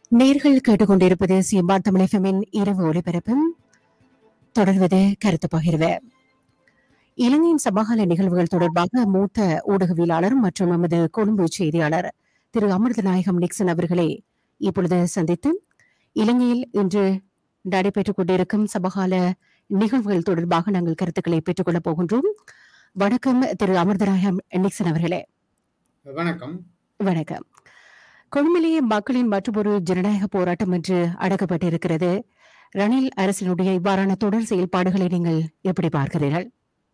நேர்கள் கேட்டுக்கொண்டிருப்பது சிஎம்பார் தமிழ் எஃப்எம்மின் இரவு ஒலிபரப்பும் தொடர்வது கருத்து பகிர்வு இலங்கையின் சமகால நிகழ்வுகள் தொடர்பாக மூத்த ஊடகவியலாளர் மற்றும் நமது கொழும்பு செய்தியாளர் திரு அமிர்தநாயகம் நிக்சன் அவர்களை இப்பொழுது சந்தித்து இலங்கையில் இன்று நடைபெற்றுக் கொண்டிருக்கும் சமகால நிகழ்வுகள் தொடர்பாக நாங்கள் கருத்துக்களை பெற்றுக்கொள்ளப் போகின்றோம் வணக்கம் திரு அமிர்தநாயகம் நிக்சன் அவர்களே வணக்கம் வணக்கம் கொழும்பிலேயே மக்களின் மற்றொரு ஜனநாயக போராட்டம் என்று அடக்கப்பட்டிருக்கிறது ரணில் அரசினுடைய இவ்வாறான தொடர் செயல்பாடுகளை நீங்கள் எப்படி பார்க்கிறீர்கள்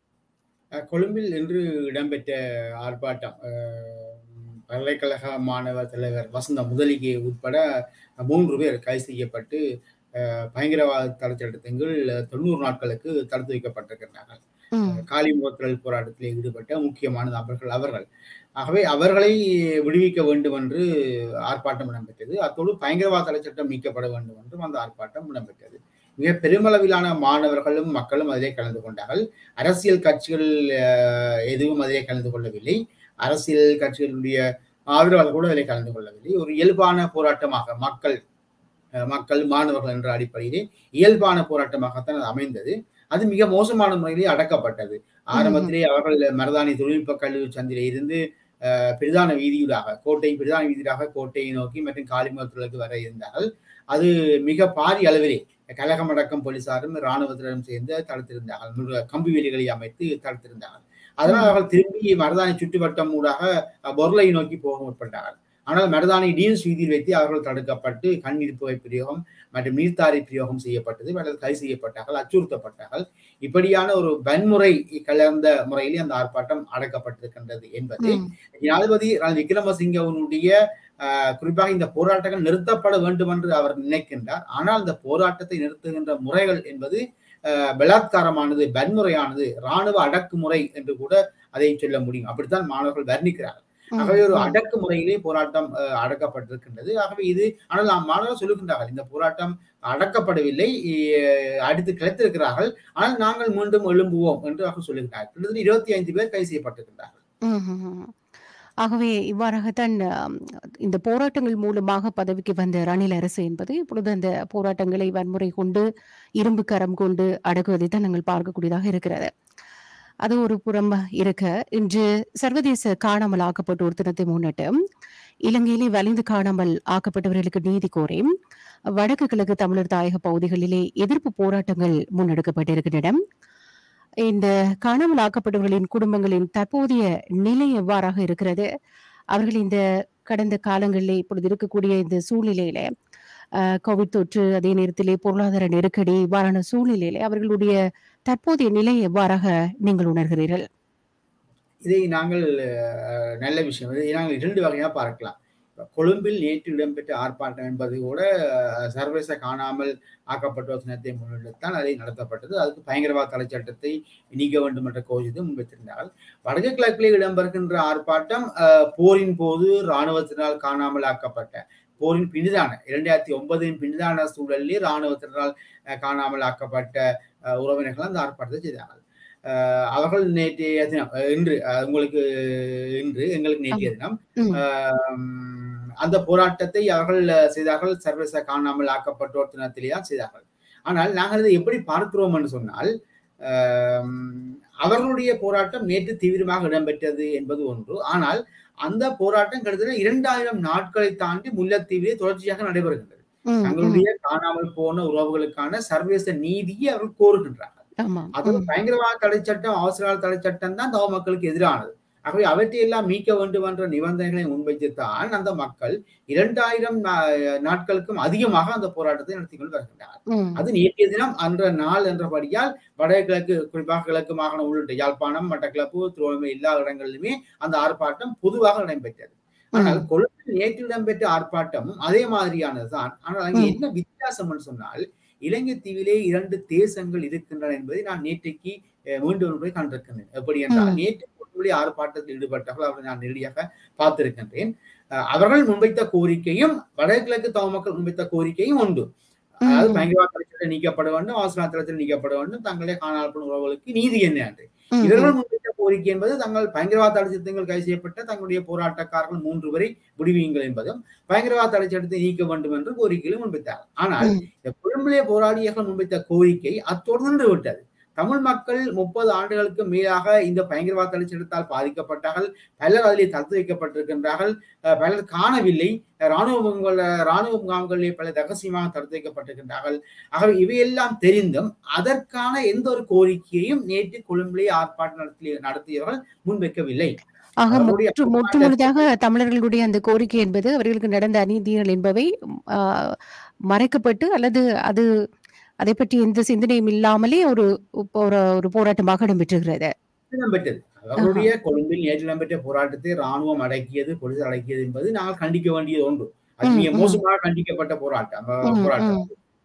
அஹ், கொழும்பில் இன்று இடம்பெற்ற ஆர்ப்பாட்டம் அஹ், பல்கலைக்கழக மாணவர் தலைவர் வசந்த முதலிகை உட்பட மூன்று பேர் கைது செய்யப்பட்டு அஹ், பயங்கரவாத தடை சட்டத்தின் கீழ் தொண்ணூறு நாட்களுக்கு தடுத்து வைக்கப்பட்டிருக்கின்றார்கள் ம், காலி முகத்திரல் போராட்டத்தில் ஈடுபட்ட முக்கியமான நபர்கள் அவர்கள் ஆகவே அவர்களை விடுவிக்க வேண்டும் என்று ஆர்ப்பாட்டம் இடம்பெற்றது அத்தோடு பயங்கரவாத தடை சட்டம் நீக்கப்பட வேண்டும் என்றும் அந்த ஆர்ப்பாட்டம் இடம்பெற்றது மிக பெருமளவிலான மாணவர்களும் மக்களும் அதிலே கலந்து கொண்டார்கள் அரசியல் கட்சிகள் அஹ், எதுவும் அதிலே கலந்து கொள்ளவில்லை அரசியல் கட்சிகளுடைய ஆதரவாளர்கள் கூட அதிலே கலந்து கொள்ளவில்லை ஒரு இயல்பான போராட்டமாக மக்கள் அஹ், மக்கள் மாணவர்கள் என்ற அடிப்படையிலே இயல்பான போராட்டமாகத்தான் அது அமைந்தது அது மிக மோசமான முறையிலே அடக்கப்பட்டது ஆரம்பத்திலே அவர்கள் மருதாணி தொழில்நுட்ப கல்லூரி சந்திலே இருந்து அஹ், பிரதான வீதியூடாக கோட்டை பிரதான வீதியாக கோட்டையை நோக்கி மற்றும் காலிமுகத்திற்கு வர இருந்தார்கள் அது மிக பாரிய அளவிலே கழகமடக்கம் போலீசாரும் இராணுவத்தினரும் சேர்ந்து தடுத்திருந்தார்கள் முழு கம்பி வேலிகளை அமைத்து தடுத்திருந்தார்கள் அதனால் அவர்கள் திரும்பி மருதாணி சுற்றுவட்டம் ஊடாக அஹ், பொருளை நோக்கி போக முற்பட்டார்கள் ஆனால் மருதாணி டீன்ஸ் வீதியில் வைத்து அவர்கள் தடுக்கப்பட்டு கண்ணீர் புகை பிரயோகம் மற்றும் நீர்த்தாரி பிரயோகம் செய்யப்பட்டது அவர்கள் கைது செய்யப்பட்டார்கள் அச்சுறுத்தப்பட்டார்கள் இப்படியான ஒரு வன்முறை கலந்த முறையிலே அந்த ஆர்ப்பாட்டம் அடக்கப்பட்டிருக்கின்றது என்பது ம், ஜனாதிபதி ரணில் விக்ரமசிங்கவனுடைய ஆஹ், குறிப்பாக இந்த போராட்டங்கள் நிறுத்தப்பட வேண்டும் என்று அவர் நினைக்கின்றார் ஆனால் இந்த போராட்டத்தை நிறுத்துகின்ற முறைகள் என்பது ஆஹ், பலாத்காரமானது வன்முறையானது இராணுவ அடக்குமுறை என்று கூட அதை சொல்ல முடியும் அப்படித்தான் மாணவர்கள் வர்ணிக்கிறார்கள் ம், ஆகவே ஒரு ம். அடக்குமுறையிலே போராட்டம் அஹ், அடக்கப்பட்டிருக்கின்றது ஆகவே இது ஆனால் நாம் மாணவர்கள் சொல்லுகின்றார்கள் இந்த போராட்டம் அடக்கப்படவில்லை அஹ், அடித்து கிளத்திருக்கிறார்கள் ஆனால் நாங்கள் மீண்டும் எழும்புவோம் என்று அவர்கள் சொல்லுகிறார்கள் கிட்டத்தட்ட இருபத்தி ஐந்து பேர் கைது செய்யப்பட்டிருக்கின்றார்கள் ம், ம், ம். ஆகவே இவ்வாறாகத்தான் ஆம், இந்த போராட்டங்கள் மூலமாக பதவிக்கு வந்த ரணில் அரசு என்பது இப்பொழுது அந்த போராட்டங்களை வன்முறை கொண்டு இரும்பு கரம் கொண்டு அடக்குவதை தான் நாங்கள் பார்க்கக்கூடியதாக இருக்கிறது அது ஒரு புறம் இருக்க இன்று சர்வதேச காணாமல் ஆக்கப்பட்டோர் தினத்தை முன்னிட்டு இலங்கையிலே வலிந்து காணாமல் ஆக்கப்பட்டவர்களுக்கு நீதி கோரி வடக்கு கிழக்கு தமிழர் தாயக பகுதிகளிலே எதிர்ப்பு போராட்டங்கள் முன்னெடுக்கப்பட்டிருக்கின்றன இந்த காணாமல் ஆக்கப்பட்டவர்களின் குடும்பங்களின் தற்போதைய நிலை எவ்வாறாக இருக்கிறது அவர்கள் இந்த கடந்த காலங்களிலே இப்பொழுது இருக்கக்கூடிய இந்த சூழ்நிலையில அஹ், கோவிட் தொற்று அதே நேரத்திலே பொருளாதார நெருக்கடி இவ்வாறான சூழ்நிலையில அவர்களுடைய தற்போதைய நிலை எவ்வாறாக நீங்கள் உணர்கிறீர்கள் இதை நாங்கள் அஹ், நல்ல விஷயம் இதை நாங்கள் இரண்டு வகையாக பார்க்கலாம் இப்ப கொழும்பில் நேற்று இடம்பெற்ற ஆர்ப்பாட்டம் என்பது கூட அஹ், சர்வதேச காணாமல் ஆக்கப்பட்டோர் தினத்தை முன்னிட்டுத்தான் அதை நடத்தப்பட்டது அதுக்கு பயங்கரவாத தடை சட்டத்தை நீக்க வேண்டும் என்ற கோஷத்தை முன்வைத்திருந்தார்கள் வடக்கு கிழக்கிலே இடம்பெறுகின்ற ஆர்ப்பாட்டம் அஹ், போரின் போது இராணுவத்தினால் காணாமல் ஆக்கப்பட்ட போரின் பின்னிதான இரண்டாயிரத்தி ஒன்பதின் பின்னிதான சூழலிலே இராணுவத்தினால் அஹ், காணாமல் ஆக்கப்பட்ட அஹ், உறவினர்கள் அந்த ஆர்ப்பாட்டத்தை செய்தார்கள் அஹ், அவர்கள் நேற்றைய தினம் அஹ், இன்று அஹ், உங்களுக்கு இன்று எங்களுக்கு நேற்றைய தினம் ம், ஆம், அந்த போராட்டத்தை அவர்கள் செய்தார்கள் சர்வதேச காணாமல் ஆக்கப்பட்டோர் தினத்திலே தான் செய்தார்கள் ஆனால் நாங்கள் இதை எப்படி பார்க்கிறோம் என்று சொன்னால் ஆம், அவர்களுடைய போராட்டம் நேற்று தீவிரமாக இடம்பெற்றது என்பது ஒன்று ஆனால் அந்த போராட்டம் கிட்டத்தட்ட இரண்டாயிரம் நாட்களை தாண்டி முல்லைத்தீவிலே தொடர்ச்சியாக நடைபெறுகின்றது ம், ம். தங்களுடைய காணாமல் போன உறவுகளுக்கான சர்வதேச நீதியை அவர்கள் கோருகின்றார்கள் ஆமா அது ம், பயங்கரவாத தடை சட்டம் அவசர தடை சட்டம் தான் தவ மக்களுக்கு எதிரானது ஆகவே அவற்றையெல்லாம் மீட்க வேண்டும் என்ற நிபந்தனைகளை முன்வைத்துத்தான் அந்த மக்கள் இரண்டாயிரம் நாட்களுக்கும் அதிகமாக அந்த போராட்டத்தை நடத்தி கொண்டு வருகின்றனர் ம், அது நேற்றைய தினம் அன்ற நாள் என்றபடியால் வடகிழக்கு குறிப்பாக கிழக்கு மாகாணம் உள்ளிட்ட யாழ்ப்பாணம் மட்டக்களப்பு திருவண்ணாமலை எல்லா இடங்களிலுமே அந்த ஆர்ப்பாட்டம் பொதுவாக இடம்பெற்றது ஆனால் ம், கொழும்பில் நேற்று இடம்பெற்ற ஆர்ப்பாட்டமும் அதே மாதிரியானதுதான் ஆனால் அங்கே ம். என்ன வித்தியாசம்னு சொன்னால் இலங்கை தீவிலே இரண்டு தேசங்கள் இருக்கின்றன என்பதை நான் நேற்றைக்கு அஹ், மீண்டும் ஒரு முறை கண்டிருக்கின்றேன் எப்படி என்றால் ம். நேற்று கொழும்பிலே ஆர்ப்பாட்டத்தில் ஈடுபட்டவர்கள் அவரை நான் நேரடியாக பார்த்திருக்கின்றேன் அஹ், அவர்கள் முன்வைத்த கோரிக்கையும் வடகிழக்கு தமிழ் மக்கள் முன்வைத்த கோரிக்கையும் உண்டு அதாவது ம். பயங்கரவாத தடைச்சட்டம் நீக்கப்பட வேண்டும் அவசர தளத்தில் நீக்கப்பட வேண்டும் தங்களே காணாமல் உறவுகளுக்கு நீதி என்ன என்று ம், இவர்கள் ம். முன்வைத்த கோரிக்கை என்பது தங்கள் பயங்கரவாத தடை சட்டங்கள் கைது செய்யப்பட்ட தங்களுடைய போராட்டக்காரர்கள் மூன்று வரை விடுவியுங்கள் என்பதும் பயங்கரவாத தடை சட்டத்தை நீக்க வேண்டும் என்று கோரிக்கையிலும் முன்வைத்தார் ஆனால் ம். இந்த கொழும்பிலே போராடியவர்கள் முன்வைத்த கோரிக்கை அத்தோடு நின்று விட்டது தமிழ் மக்கள் முப்பது ஆண்டுகளுக்கு மேலாக இந்த பயங்கரவாத தடை சட்டத்தால் பாதிக்கப்பட்டார்கள் பலர் அதிலே தடுத்து வைக்கப்பட்டிருக்கின்றார்கள் அஹ் பலர் காணவில்லை ராணுவ முகாம்கள் ராணுவ முகாம்களிலே பல ரகசியமாக தடுத்து வைக்கப்பட்டிருக்கின்றார்கள் ஆகவே இவையெல்லாம் தெரிந்தும் அதற்கான எந்த ஒரு கோரிக்கையையும் நேற்று கொழும்பிலே ஆர்ப்பாட்டம் நடத்திய நடத்தியவர்கள் முன்வைக்கவில்லை ஆக அவர்களுடைய முற்று முற்று முழுதாக தமிழர்களுடைய அந்த கோரிக்கை என்பது அவர்களுக்கு நடந்த அநீதிகள் என்பவை ஆ, மறைக்கப்பட்டு அல்லது அது அதை பற்றி எந்த சிந்தனையும் இல்லாமலே ஒரு ஒரு ஒரு போராட்டமாக இடம்பெற்றுகிறது இடம்பெற்றது அவர்களுடைய கொழும்பில் நேற்று இடம்பெற்ற போராட்டத்தை ராணுவம் அடக்கியது போலீசார் அடக்கியது என்பது நாங்கள் கண்டிக்க வேண்டியது ஒன்று அது ம், மிக ம். மோசமாக கண்டிக்கப்பட்ட போராட்டம் அஹ், ம், போராட்டம் ம்.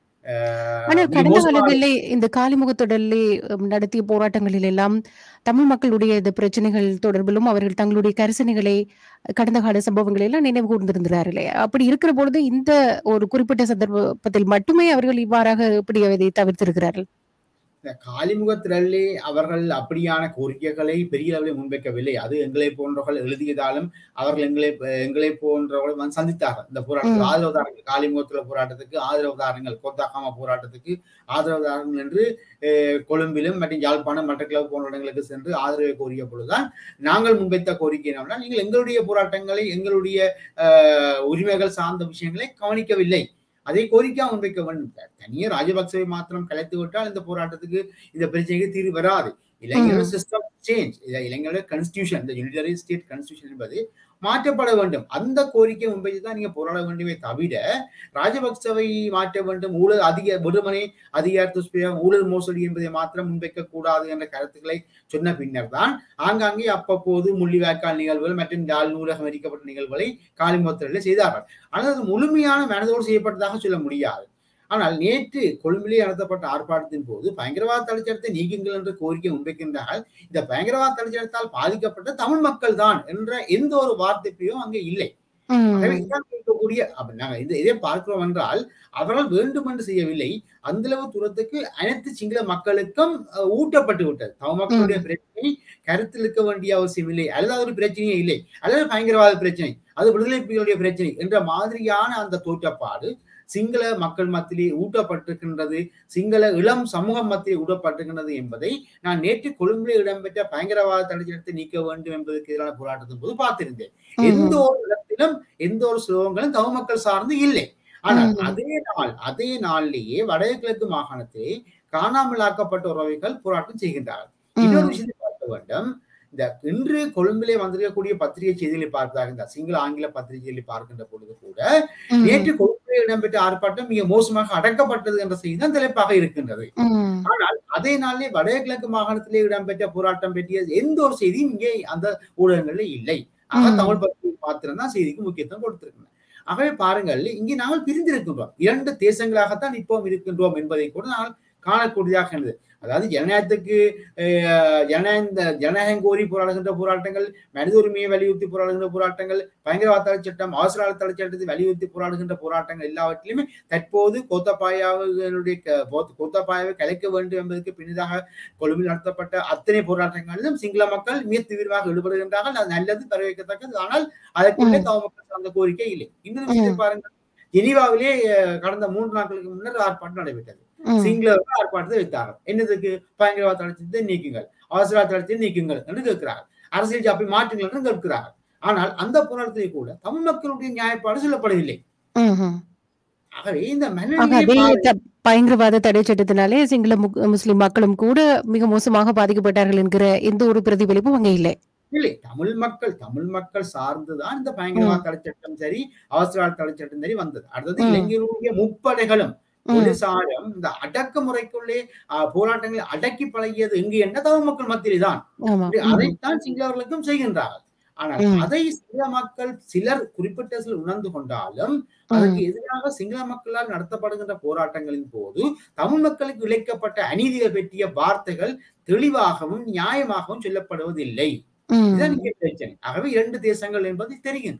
அஹ், ஆனால் மிக கடந்த மோசமாக காலங்களிலே இந்த காலிமுகத்தொடரிலே உம், நடத்திய போராட்டங்களில் எல்லாம் தமிழ் மக்களுடைய இந்த பிரச்சனைகள் தொடர்பிலும் அவர்கள் தங்களுடைய கரிசனைகளை கடந்த கால சம்பவங்களை எல்லாம் நினைவு கூர்ந்திருந்தார்களே அப்படி இருக்கிற பொழுது இந்த ஒரு குறிப்பிட்ட சந்தர்ப்பத்தில் மட்டுமே அவர்கள் இவ்வாறாக இப்படி அதை தவிர்த்திருக்கிறார்கள் இந்த காலிமுக திரளே அவர்கள் அப்படியான கோரிக்கைகளை பெரிய அளவில் முன்வைக்கவில்லை அது எங்களை போன்றவர்கள் எழுதியதாலும் அவர்கள் எங்களை எங்களை போன்றவர்கள் வந்து சந்தித்தார்கள் இந்த போராட்டத்தில் ம். ஆதரவு தாரங்கள் காலிமுகத்துல போராட்டத்துக்கு ஆதரவு தாரங்கள் கோத்தாகாமா போராட்டத்துக்கு ஆதரவு தாரங்கள் என்று அஹ், கொழும்பிலும் மற்றும் யாழ்ப்பாணம் மட்டக்களவு போன்ற இடங்களுக்கு சென்று ஆதரவை கோரிய பொழுதுதான் நாங்கள் முன்வைத்த கோரிக்கை என்னவென்றால் நீங்கள் எங்களுடைய போராட்டங்களை எங்களுடைய அஹ், உரிமைகள் சார்ந்த விஷயங்களை கவனிக்கவில்லை அதை கோரிக்கை முன்வைக்க வேண்டும் தனியே ராஜபக்சவை மாத்திரம் கலைத்து விட்டால் இந்த போராட்டத்துக்கு இந்த பிரச்சனைக்கு தீர்வு வராது இளைஞர்கள் ம். சிஸ்டம் சேஞ்ச் இளைஞர்களுடைய கான்ஸ்டியூஷன் இந்த யூனிடரி ஸ்டேட் கான்ஸ்டியூஷன் என்பது மாற்றப்பட வேண்டும் அந்த கோரிக்கை முன்வைத்து தான் நீங்க போராட வேண்டுமே தவிர ராஜபக்சவை மாற்ற வேண்டும் ஊழல் அதிக விடுமனை அதிகார துஷ்பிரயோகம் ஊழல் மோசடி என்பதை மாத்திரம் முன்வைக்க கூடாது என்ற கருத்துக்களை சொன்ன பின்னர் தான் ஆங்காங்கே அப்பப்போது முள்ளிவாய்க்கால் நிகழ்வுகள் மற்றும் யாழ் நூலகம் அளிக்கப்பட்ட நிகழ்வுகளை காலிமுகத்திலே செய்தார்கள் ஆனால் அது முழுமையான மனதோடு செய்யப்பட்டதாக சொல்ல முடியாது ஆனால் நேற்று கொழும்பிலே நடத்தப்பட்ட ஆர்ப்பாட்டத்தின் போது பயங்கரவாத தடைச்சட்டத்தை நீக்குங்கள் என்ற கோரிக்கை முன்வைக்கின்றார்கள் இந்த பயங்கரவாத தடைச்சட்டத்தால் பாதிக்கப்பட்ட தமிழ் மக்கள் தான் என்ற எந்த ஒரு வார்த்தையும் அங்கே இல்லை ஆகவே ம். இதான் இருக்கக்கூடிய அப்ப நாங்க இது இதை பார்க்கிறோம் என்றால் அவர்கள் வேண்டும் என்று செய்யவில்லை அந்த அளவு தூரத்துக்கு அனைத்து சிங்கள மக்களுக்கும் அஹ், ஊட்டப்பட்டு விட்டது தமிழ் மக்களுடைய பிரச்சனை கருத்தில் இருக்க வேண்டிய அவசியம் இல்லை அல்லது அது ஒரு பிரச்சனையே இல்லை அல்லது பயங்கரவாத பிரச்சனை அது விடுதலை புலிகளுடைய பிரச்சனை என்ற மாதிரியான அந்த தோற்றப்பாடு சிங்கள மக்கள் மத்தியிலே ஊட்டப்பட்டிருக்கின்றது சிங்கள இளம் சமூகம் மத்தியிலே ஊட்டப்பட்டிருக்கின்றது என்பதை நான் நேற்று கொழும்பிலே இடம்பெற்ற பயங்கரவாத தடைச்சட்டத்தை நீக்க வேண்டும் என்பதற்கு எதிரான போராட்டத்தின் போது பார்த்திருந்தேன் எந்த ஒரு இடத்திலும் எந்த ஒரு ஸ்லோகங்களும் தமிழ் மக்கள் சார்ந்து இல்லை ஆனால் ம். அதே நாள் அதே நாளிலேயே வடகிழக்கு மாகாணத்திலே காணாமலாக்கப்பட்ட உறவுகள் போராட்டம் செய்கின்றார்கள் இன்னொரு ம். விஷயத்தை பார்க்க வேண்டும் இந்த இன்று கொழும்பிலே வந்திருக்கக்கூடிய பத்திரிகை செய்திகளை பார்ப்பதாக இந்த சிங்கள ஆங்கில பத்திரிகைகளை பார்க்கின்ற பொழுது கூட ம். நேற்று கொழும்பிலே இடம்பெற்ற ஆர்ப்பாட்டம் மிக மோசமாக அடக்கப்பட்டது என்ற செய்தி தான் தலைப்பாக இருக்கின்றது ம். ஆனால் அதே நாளிலே வடகிழக்கு மாகாணத்திலே இடம்பெற்ற போராட்டம் பற்றிய எந்த ஒரு செய்தியும் இங்கே அந்த ஊடகங்களில் இல்லை ஆக ம். தமிழ் பத்திரிகை மாத்திரம் தான் செய்திக்கு முக்கியத்துவம் கொடுத்திருக்கின்றன ஆகவே பாருங்கள் இங்கே நாங்கள் பிரிந்திருக்கின்றோம் இரண்டு தேசங்களாகத்தான் இப்போவும் இருக்கின்றோம் என்பதை கூட நாங்கள் காணக்கூடியதாக இருந்தது அதாவது ஜனநாயகத்துக்கு அஹ், ஜனநாயக இந்த ஜனநாயகம் கோரி போராடுகின்ற போராட்டங்கள் மனித உரிமையை வலியுறுத்தி போராடுகின்ற போராட்டங்கள் பயங்கரவாத தடை சட்டம் அவசர தடை சட்டத்தை வலியுறுத்தி போராடுகின்ற போராட்டங்கள் எல்லாவற்றிலுமே தற்போது கோத்தபாயாவுடைய க- கோத்த- கோத்தபாயாவை கலைக்க வேண்டும் என்பதற்கு பின்னதாக கொழும்பில் நடத்தப்பட்ட அத்தனை போராட்டங்களிலும் சிங்கள மக்கள் மிக தீவிரமாக ஈடுபடுகின்றார்கள் அது நல்லது வரவேற்கத்தக்கது ஆனால் அதற்குள்ளே ம். தமிழ் மக்கள் அந்த கோரிக்கை இல்லை இன்னொரு விஷயத்தை ம். பாருங்கள் ஜெனீவாவிலே அஹ், கடந்த மூன்று நாட்களுக்கு முன்னர் ஆர்ப்பாட்டம் நடைபெற்றது ம். சிங்களர்கள் ஆர்ப்பாட்டத்தை வைத்தார்கள் என்னதுக்கு பயங்கரவாத தளத்தை நீக்குங்கள் அவசர தளத்தை நீக்குங்கள் என்று கேட்கிறார்கள் அரசியல் ஜாப்பை மாற்றுங்கள் என்று கேட்கிறார்கள் ஆனால் அந்த போராட்டத்தில் கூட தமிழ் மக்களுடைய நியாயப்பாடு சொல்லப்படவில்லை ம்ஹும். ஆகவே இந்த ஆக மனநிலையை அதே பாரு- த- பயங்கரவாத தடை சட்டத்தினாலே சிங்கள முக்- முஸ்லிம் மக்களும் கூட மிக மோசமாக பாதிக்கப்பட்டார்கள் என்கிற எந்த ஒரு பிரதிபலிப்பும் அங்கே இல்லை இல்லை தமிழ் மக்கள் தமிழ் மக்கள் சார்ந்துதான் இந்த பயங்கரவாத தடை சட்டம் சரி அவசர தடை சட்டம் சரி வந்தது அடுத்தது ம். இளைஞர்களுடைய முப்படைகளும் ம். போலீசாரும் இந்த அடக்குமுறைக்குள்ளே ஆஹ், போராட்டங்களை அடக்கி பழகியது எங்கு என்ன தமிழ் மக்கள் மத்தியிலே தான் ஆமா ம். அதைத்தான் சிங்களவர்களுக்கும் செய்கின்றார்கள் ஆனால் ம். அதை சிங்கள மக்கள் சிலர் குறிப்பிட்ட சிலர் உணர்ந்து கொண்டாலும் அதற்கு எதிராக சிங்கள மக்களால் நடத்தப்படுகின்ற போராட்டங்களின் போது தமிழ் மக்களுக்கு இழைக்கப்பட்ட அநீதிகள் பற்றிய வார்த்தைகள் தெளிவாகவும் நியாயமாகவும் சொல்லப்படுவதில்லை ம். இதுதான் இங்கே பிரச்சனை ஆகவே இரண்டு தேசங்கள் என்பது தெரிகின்றது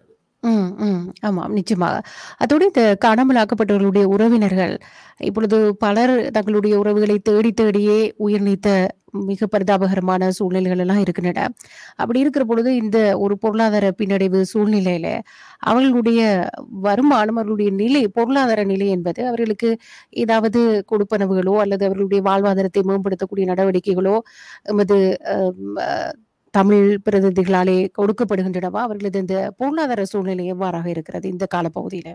ம், ம். ஆமாம், நிச்சயமாக. அதோடு இந்த காணாமலாக்கப்பட்டவர்களுடைய உறவினர்கள், இப்பொழுது பலர் தங்களுடைய உறவுகளை தேடி தேடியே உயிர் நீத்த மிக பரிதாபகரமான சூழ்நிலைகள் எல்லாம் இருக்கின்றன. அப்படி இருக்கிற பொழுது, இந்த ஒரு பொருளாதார பின்னடைவு சூழ்நிலையில, அவர்களுடைய வருமானம், அவர்களுடைய நிலை, பொருளாதார நிலை என்பது அவர்களுக்கு ஏதாவது கொடுப்பனவுகளோ, அல்லது அவர்களுடைய வாழ்வாதாரத்தை மேம்படுத்தக்கூடிய நடவடிக்கைகளோ, எமது அம் அ தமிழ் பிரதிநிதிகளாலே கொடுக்கப்படுகின்றனவா? அவர்களது இந்த பொருளாதார சூழ்நிலை எவ்வாறாக இருக்கிறது இந்த காலப்பகுதியில?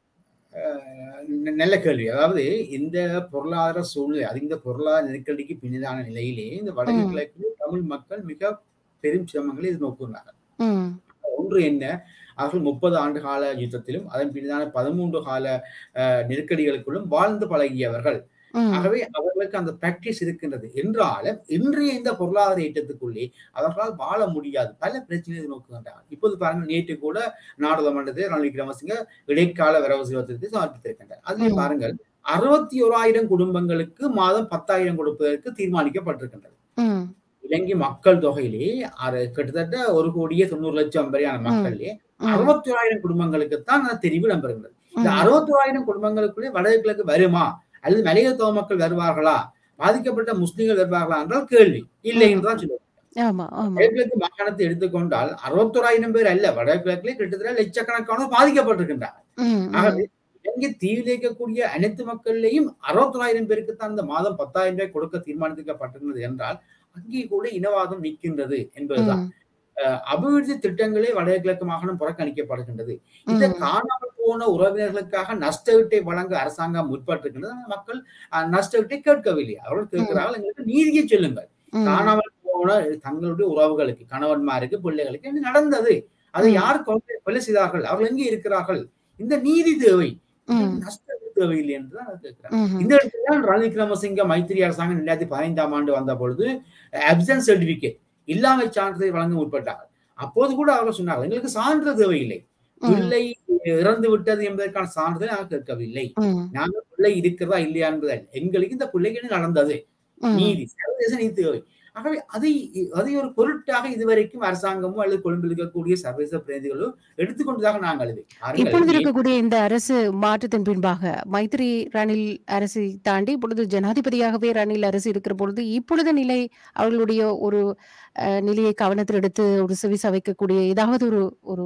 அ ந நல்ல கேள்வி. அதாவது இந்த பொருளாதார சூழ்நிலை, அது இந்த பொருளாதார நெருக்கடிக்கு பின்னதான நிலையிலே, இந்த வடக்கு ம். கிழக்கிலே தமிழ் மக்கள் மிக பெரும் சிரமங்களை எதிர்நோக்குகிறார்கள். ம். ஒன்று என்ன? அவர்கள் 30 ஆண்டு கால யுத்தத்திலும், அதன் பின்னதான 13 கால அ நெருக்கடிகளுக்குள்ளும் வாழ்ந்து பழகியவர்கள். ம். ஆகவே அவர்களுக்கு அந்த பிராக்டிஸ் இருக்கின்றது. என்றாலும், இன்றைய இந்த பொருளாதார ஏற்றத்துக்குள்ளே அவர்களால் வாழ முடியாது. பல பிரச்சனைகளை எதிர்நோக்குகின்றார்கள். இப்போது பாருங்கள், நேற்று கூட நாடாளுமன்றத்தில் ரணில் விக்ரமசிங்க இடைக்கால வரவு செலவு திட்டத்தை சமர்ப்பித்திருக்கின்றார். அதிலே ம். பாருங்கள், 61,000 குடும்பங்களுக்கு மாதம் 10,000 கொடுப்பதற்கு தீர்மானிக்கப்பட்டிருக்கின்றது. ம். இலங்கை மக்கள் தொகையிலே அர கிட்டத்தட்ட 1,90,00,000 வரையான ம். மக்களிலே ம். 61,000 குடும்பங்களுக்கு தான் அந்த தெரிவு இடம்பெறுகிறது. இந்த ம். 61,000 குடும்பங்களுக்குள்ளே வடக்கு கிழக்கு வருமா? அல்லது மலையக மக்கள் வருவார்களா? பாதிக்கப்பட்ட முஸ்லிம்கள் வருவார்களா என்றால் கேள்வி. இல்லை ம். என்று தான் சொல்லுவோம். ஆமா, ஆமா. வடகிழக்கு மாகாணத்தை எடுத்துக்கொண்டால் 61,000 பேர் அல்ல. வடகிழக்கிலே கிட்டத்தட்ட லட்சக்கணக்கானோர் பாதிக்கப்பட்டிருக்கின்றார்கள். ம். ஆகவே ம். இலங்கை தீவில் இருக்கக்கூடிய அனைத்து மக்களிலேயும் 61,000 பேருக்கு தான் இந்த மாதம் 10,000 ரூபாய் கொடுக்க தீர்மானிக்கப்பட்டிருக்கிறது என்றால், அங்கே கூட இனவாதம் நிற்கின்றது என்பதுதான். ம். அ அபிவிருத்தி திட்டங்களே வடகிழக்கு மாகாணம் புறக்கணிக்கப்படுகின்றது. இந்த ம். காணாமல் போன உறவினர்களுக்காக நஷ்டஈட்டை வழங்க அரசாங்கம் முற்பட்டிருக்கின்றது. ஆனால் மக்கள் அ நஷ்டஈட்டை கேட்கவில்லை. அவர்கள் ம். கேட்கிறார்கள், எங்களுக்கு நீதியை சொல்லுங்கள். ம். காணாமல் போன தங்களுடைய உறவுகளுக்கு, கணவன்மாருக்கு, பிள்ளைகளுக்கு என்ன நடந்தது? அதை ம். யார் கொலை கொலை செய்தார்கள்? அவர்கள் எங்கே இருக்கிறார்கள்? இந்த நீதி தேவை. ம். நஷ்டஈடு தேவையில்லை என்று தான் நான் கேட்கிறேன். ம்ஹ்ம். இந்த இடத்துல தான் ரணில் விக்ரமசிங்க மைத்திரி அரசாங்கம் 2015ஆம் ஆண்டு வந்த பொழுது அப்சென்ஸ் சர்டிபிகேட் இல்லாமை சான்றிதழ் வழங்க முற்பட்டார்கள். அப்போது கூட அவர்கள் சொன்னார்கள், எங்களுக்கு சான்று தேவையில்லை. ம். பிள்ளை இறந்து விட்டது என்பதற்கான சான்றிதழ் நாங்கள் கேட்கவில்லை. ம். நாங்கள் பிள்ளை இருக்கிறதா இல்லையா என்பதல்ல. எங்களுக்கு இந்த பிள்ளைக்கு என்ன நடந்தது? ம். நீதி, சர்வதேச நீதி தேவை. ஆகவே அதை அதை ஒரு பொருட்டாக இதுவரைக்கும் அரசாங்கமோ அல்லது கொழும்பில் இருக்கக்கூடிய சர்வதேச பிரதிநிதிகளோ எடுத்துக்கொண்டதாக நாங்கள் இல்லை. பாருங்கள், இப்பொழுது ஏன் இருக்கக்கூடிய இந்த அரசு மாற்றத்தின் பின்பாக, மைத்திரி ரணில் அரசை தாண்டி இப்பொழுது ஜனாதிபதியாகவே ரணில் அரசு இருக்கிற பொழுது, இப்பொழுது நிலை அவர்களுடைய ஒரு அ நிலையை கவனத்தில் எடுத்து ஒரு செவிசாய்க்கக்கூடிய ஏதாவது ஒரு ஒரு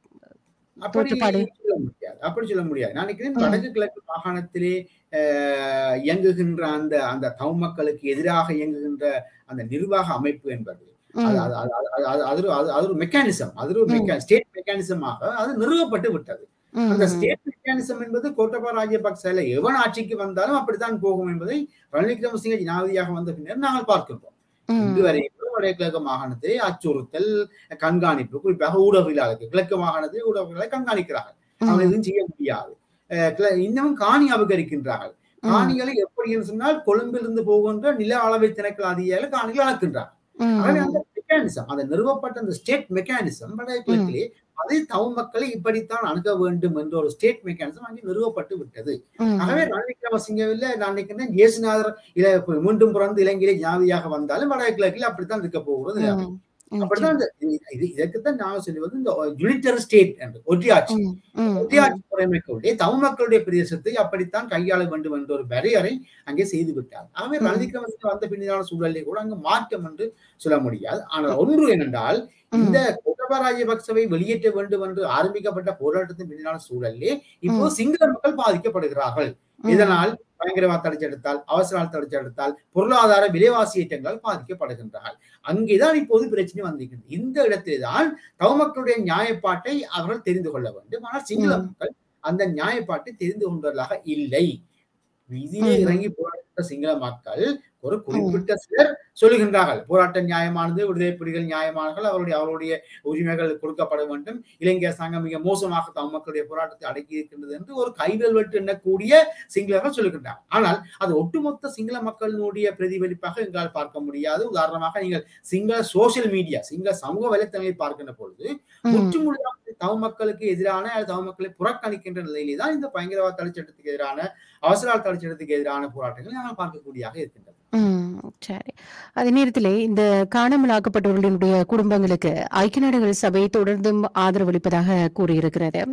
அப்படி தோற்றப்பாடு? சொல்ல முடியாது. அப்படி சொல்ல முடியாது. நான் நினைக்கிறேன் ம். வடக்கு கிழக்கு மாகாணத்திலே அ இயங்குகின்ற அந்த அந்த தமிழ் மக்களுக்கு எதிராக இயங்குகின்ற அந்த நிர்வாக அமைப்பு என்பது, அது ம். அது அது அது அது அது ஒரு அது அது ஒரு மெக்கானிசம். அது ஒரு ம். மெக்கா ஸ்டேட் மெக்கானிசமாக அது நிறுவப்பட்டு விட்டது. அந்த ம்ஹ்ம். ஸ்டேட் மெக்கானிசம் என்பது கோட்டபா ராஜபக்சேல எவன் ஆட்சிக்கு வந்தாலும் அப்படித்தான் போகும் என்பதை ரணில் விக்ரமசிங்கே ஜனாதிபதியாக வந்த பின்னர் நாங்கள் பார்க்கின்றோம். இன்று ம். வரைக்கும் வடக்கு கிழக்கு மாகாணத்தை அச்சுறுத்தல், கண்காணிப்பு குறிப்பாக ஊடகவியலாளர்கள் கிழக்கு மாகாணத்தில் ஊடகவியலாளர்களை கண்காணிக்கிறார்கள். அவர்கள் ம். எதுவும் செய்ய முடியாது. அ கிழ இன்னமும் காணி அபகரிக்கின்றார்கள். ம். காணிகளை எப்படி என்று சொன்னால் கொழும்பிலிருந்து போகின்ற நில அளவை திணைக்கள அதிகாரிகள் காணிகளை அளக்கின்றார்கள். ஆகவே அந்த ம்ஹ்ம். மெக்கானிசம் அந்த நிறுவப்பட்ட அந்த ஸ்டேட் மெக்கானிசம் வடக்கு ம். கிழக்கிலே அதை தமிழ் மக்களை இப்படித்தான் அணுக வேண்டும் என்ற ஒரு ஸ்டேட் மெக்கானிசம் அங்கே நிறுவப்பட்டு விட்டது. ஆகவே ம்ஹ்ம். ரணில் விக்ரமசிங்கவில்ல நான் நினைக்கிறேன் இயேசுநாதர் இல மீண்டும் பிறந்து இலங்கையிலே ஜனாதிபதியாக வந்தாலும் வடக்கு கிழக்கில் அப்படித்தான் இருக்க போகிறது நிலைமை. ம். அப்படித்தான் நிச்சயம். இந்த இது இதற்குத்தான் நாங்கள் சொல்லுவது இந்த யூனிட்டரி ஸ்டேட் என்று ஒற்றையாட்சி. ம். ம். ம். ஒற்றையாட்சி முறைமைக்குள்ளே தமிழ் மக்களுடைய பிரதேசத்தை அப்படித்தான் கையாள வேண்டும் என்ற ஒரு வரையறை அங்கே செய்து விட்டார். ஆகவே ம். ரணில் விக்ரமசிங்க வந்த பின்னரான சூழலிலே கூட அங்கு மாற்றம் என்று சொல்ல முடியாது. ஆனால் ஒன்று என்னென்றால் இந்த ம். கோட்டபா ராஜபக்சவை வெளியேற்ற வேண்டும் என்று ஆரம்பிக்கப்பட்ட போராட்டத்தின் பின்னரான சூழலிலே இப்போ ம். சிங்கள மக்கள் பாதிக்கப்படுகிறார்கள். ம். இதனால் பயங்கரவாத தடை சட்டத்தால், அவசர தடை சட்டத்தால், பொருளாதார விலைவாசி ஏற்றங்களால் பாதிக்கப்படுகின்றார்கள். அங்கேதான் இப்போது பிரச்சனை வந்திருக்கிறது. இந்த இடத்திலே தான் தமிழ் மக்களுடைய நியாயப்பாட்டை அவர்கள் தெரிந்து கொள்ள வேண்டும். ஆனால் சிங்கள ம். மக்கள் அந்த நியாயப்பாட்டை தெரிந்து கொண்டவர்களாக இல்லை. வீதியிலே ம்ஹ்ம். இறங்கி போராடுகின்ற சிங்கள மக்கள் ஒரு ம். குறிப்பிட்ட சிலர் சொல்லுகின்றார்கள். போராட்டம் நியாயமானது, விடுதலை புலிகள் நியாயமானவர்கள், அவருடைய அவருடைய உரிமைகள் கொடுக்கப்பட வேண்டும். இலங்கை அரசாங்கம் மிக மோசமாக தமிழ் மக்களுடைய போராட்டத்தை அடக்கி இருக்கின்றது என்று ஒரு கைகள் வெட்டு எண்ணக்கூடிய சிங்களர்கள் சொல்லுகின்றார்கள். ஆனால் அது ஒட்டுமொத்த சிங்கள மக்களினுடைய பிரதிபலிப்பாக எங்களால் பார்க்க முடியாது. உதாரணமாக நீங்கள் சிங்கள சோசியல் மீடியா, சிங்கள சமூக வலைத்தளங்களை பார்க்கின்ற பொழுது ம். முற்றுமுழுதாக தமிழ் மக்களுக்கு எதிரான அல்லது தமிழ் மக்களை புறக்கணிக்கின்ற நிலையிலே தான் இந்த பயங்கரவாத தடை சட்டத்துக்கு எதிரான, அவசர தடை சட்டத்துக்கு எதிரான போராட்டங்களை நாங்கள் பார்க்கக்கூடியதாக இருக்கின்றது. ம். சரி. அதே நேரத்திலே இந்த காணாமலாக்கப்பட்டவர்களுடைய குடும்பங்களுக்கு ஐக்கிய நாடுகள் சபை தொடர்ந்தும் ஆதரவளிப்பதாக கூறியிருக்கிறது.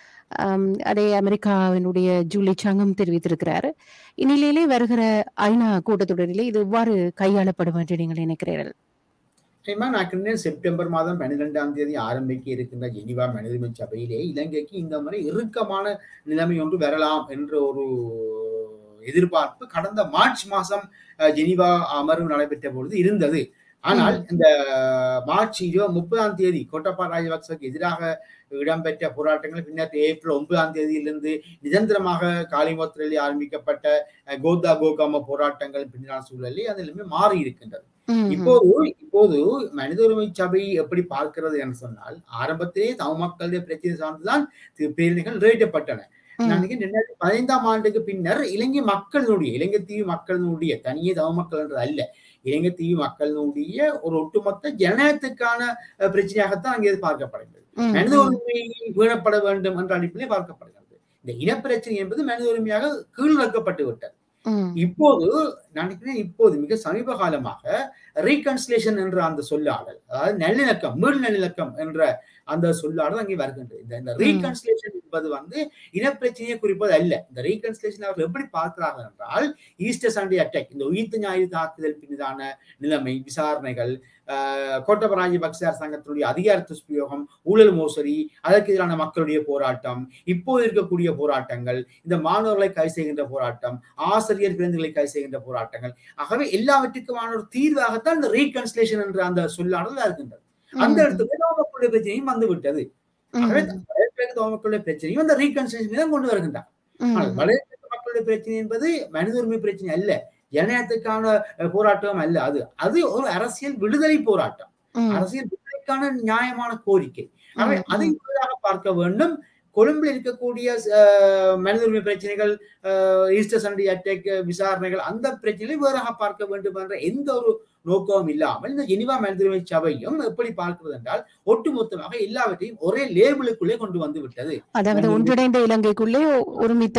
அம் அதை அமெரிக்காவினுடைய ஜூலி சங்கம் தெரிவித்திருக்கிறார். இந்நிலையிலே வருகிற ஐநா கூட்டத்தொடரிலே இது எவ்வாறு கையாளப்படும் என்று நீங்கள் நினைக்கிறீர்கள்? நிச்சயமா நான் செப்டம்பர் மாதம் 12ஆம் தேதி ஆரம்பிக்க இருக்கின்ற ஜெனீவா மனித உரிமை சபையிலே இலங்கைக்கு இந்த முறை இறுக்கமான நிலைமை ஒன்று வரலாம் என்ற ஒரு எதிர்பார்ப்பு கடந்த மார்ச் மாசம் அஹ், ஜெனீவா அமர்வு நடைபெற்ற பொழுது இருந்தது ஆனால் ம். இந்த மார்ச் இருபது முப்பதாம் தேதி கோட்டபா ராஜபக்சவுக்கு எதிராக இடம்பெற்ற போராட்டங்கள் பின்னர் ஏப்ரல் ஒன்பதாம் தேதியிலிருந்து நிரந்தரமாக காலிமுகத்திலே ஆரம்பிக்கப்பட்ட அஹ், கோத்தா கோகாம போராட்டங்கள் பின்னான சூழலில் அது எல்லாமே மாறி இருக்கின்றது ம்ஹ்ம். இப்போது இப்போது மனித உரிமை சபை எப்படி பார்க்கிறது என்று சொன்னால் ஆரம்பத்திலே தமிழ் மக்களுடைய பிரச்சனை சார்ந்துதான் தி- பேரணிகள் நிறைவேற்றப்பட்டன ம். நான் நினைக்கிறேன் இரண்டாயிரத்தி பதினைந்தாம் ஆண்டுக்கு பின்னர் இலங்கை மக்களினுடைய இலங்கை தீவு மக்களினுடைய தனியே தமிழ் மக்கள் என்றது அல்ல இலங்கை தீவு மக்களினுடைய ஒரு ஒட்டுமொத்த ஜனநாயகத்துக்கான அஹ், பிரச்சனையாகத்தான் அங்கே இது பார்க்கப்படுகிறது ம். மனித ம். உரிமை வீழப்பட வேண்டும் என்ற அடிப்பிலே பார்க்கப்படுகிறது இந்த இனப்பிரச்சனை என்பது மனித உரிமையாக கீழ்நோக்கப்பட்டு விட்டது ம். இப்போது நான் நினைக்கிறேன் இப்போது மிக சமீப காலமாக ரீகன்சிலேஷன் என்ற அந்த சொல்லாடல் அதாவது நல்லிணக்கம் மீள் நல்லிணக்கம் என்ற அந்த சொல்லாடல் அங்கே வருகின்றது இந்த இந்த ம். ரீகன்சிலேஷன் என்பது வந்து இனப்பிரச்சனையை குறிப்பது அல்ல இந்த ரீகன்சிலேஷன் அவர்கள் எப்படி பார்க்கிறார்கள் என்றால் ஈஸ்டர் சண்டே அட்டாக் இந்த உயிர்த்த ஞாயிறு தாக்குதல் பின்னதான நிலைமை விசாரணைகள் ஆஹ், கோட்டபய ராஜபக்ச அரசாங்கத்தினுடைய அதிகார துஷ்பிரயோகம் ஊழல் மோசடி அதற்கு எதிரான மக்களுடைய போராட்டம் இப்போது இருக்கக்கூடிய போராட்டங்கள் இந்த மாணவர்களை கைது செய்கின்ற போராட்டம் ஆசிரியர் குழந்தைகளை கைது செய்கின்ற போராட்டங்கள் ஆகவே எல்லாவற்றுக்குமான ஒரு தீர்வாகத்தான் இந்த ரீகன்சிலேஷன் என்ற அந்த சொல்லாடல் இருக்கின்றது அந்த ம். இடத்துக்கு தோமக்களுடைய பிரச்சனையும் வந்து விட்டது ஆகவே ம். வடகிழக்கு தோமக்களுடைய பிரச்சனையும் அந்த ரீகன்சிலேஷன் தான் கொண்டு வருகின்றார் ஆனால் ம். வடகிழக்கு மக்களுடைய பிரச்சனை என்பது மனித உரிமை பிரச்சனை அல்ல ஜனநாயகத்துக்கான அஹ், போராட்டம் அல்ல அது அது ஒரு அரசியல் விடுதலை போராட்டம் ம். அரசியல் விடுதலைக்கான நியாயமான கோரிக்கை ஆகவே ம். அதை ம். முழுதாக பார்க்க வேண்டும் கொழும்பில் இருக்கக்கூடிய அஹ், மனித உரிமை பிரச்சனைகள் அஹ், ஈஸ்டர் சண்டே அட்டாக் விசாரணைகள் அந்த பிரச்சனைகளை வேறாக பார்க்க வேண்டும் என்ற எந்த ஒரு நோக்கமும் இல்லாமல் இந்த ஜெனிவா மனித உரிமை சபையும் எப்படி பார்க்கிறது என்றால் ஒட்டுமொத்தமாக எல்லாவற்றையும் ஒரே லேபிளுக்குள்ளே கொண்டு வந்து விட்டது அதாவது மனித உரிமை ஒன்றிணைந்த இலங்கைக்குள்ளே ஒருமித்த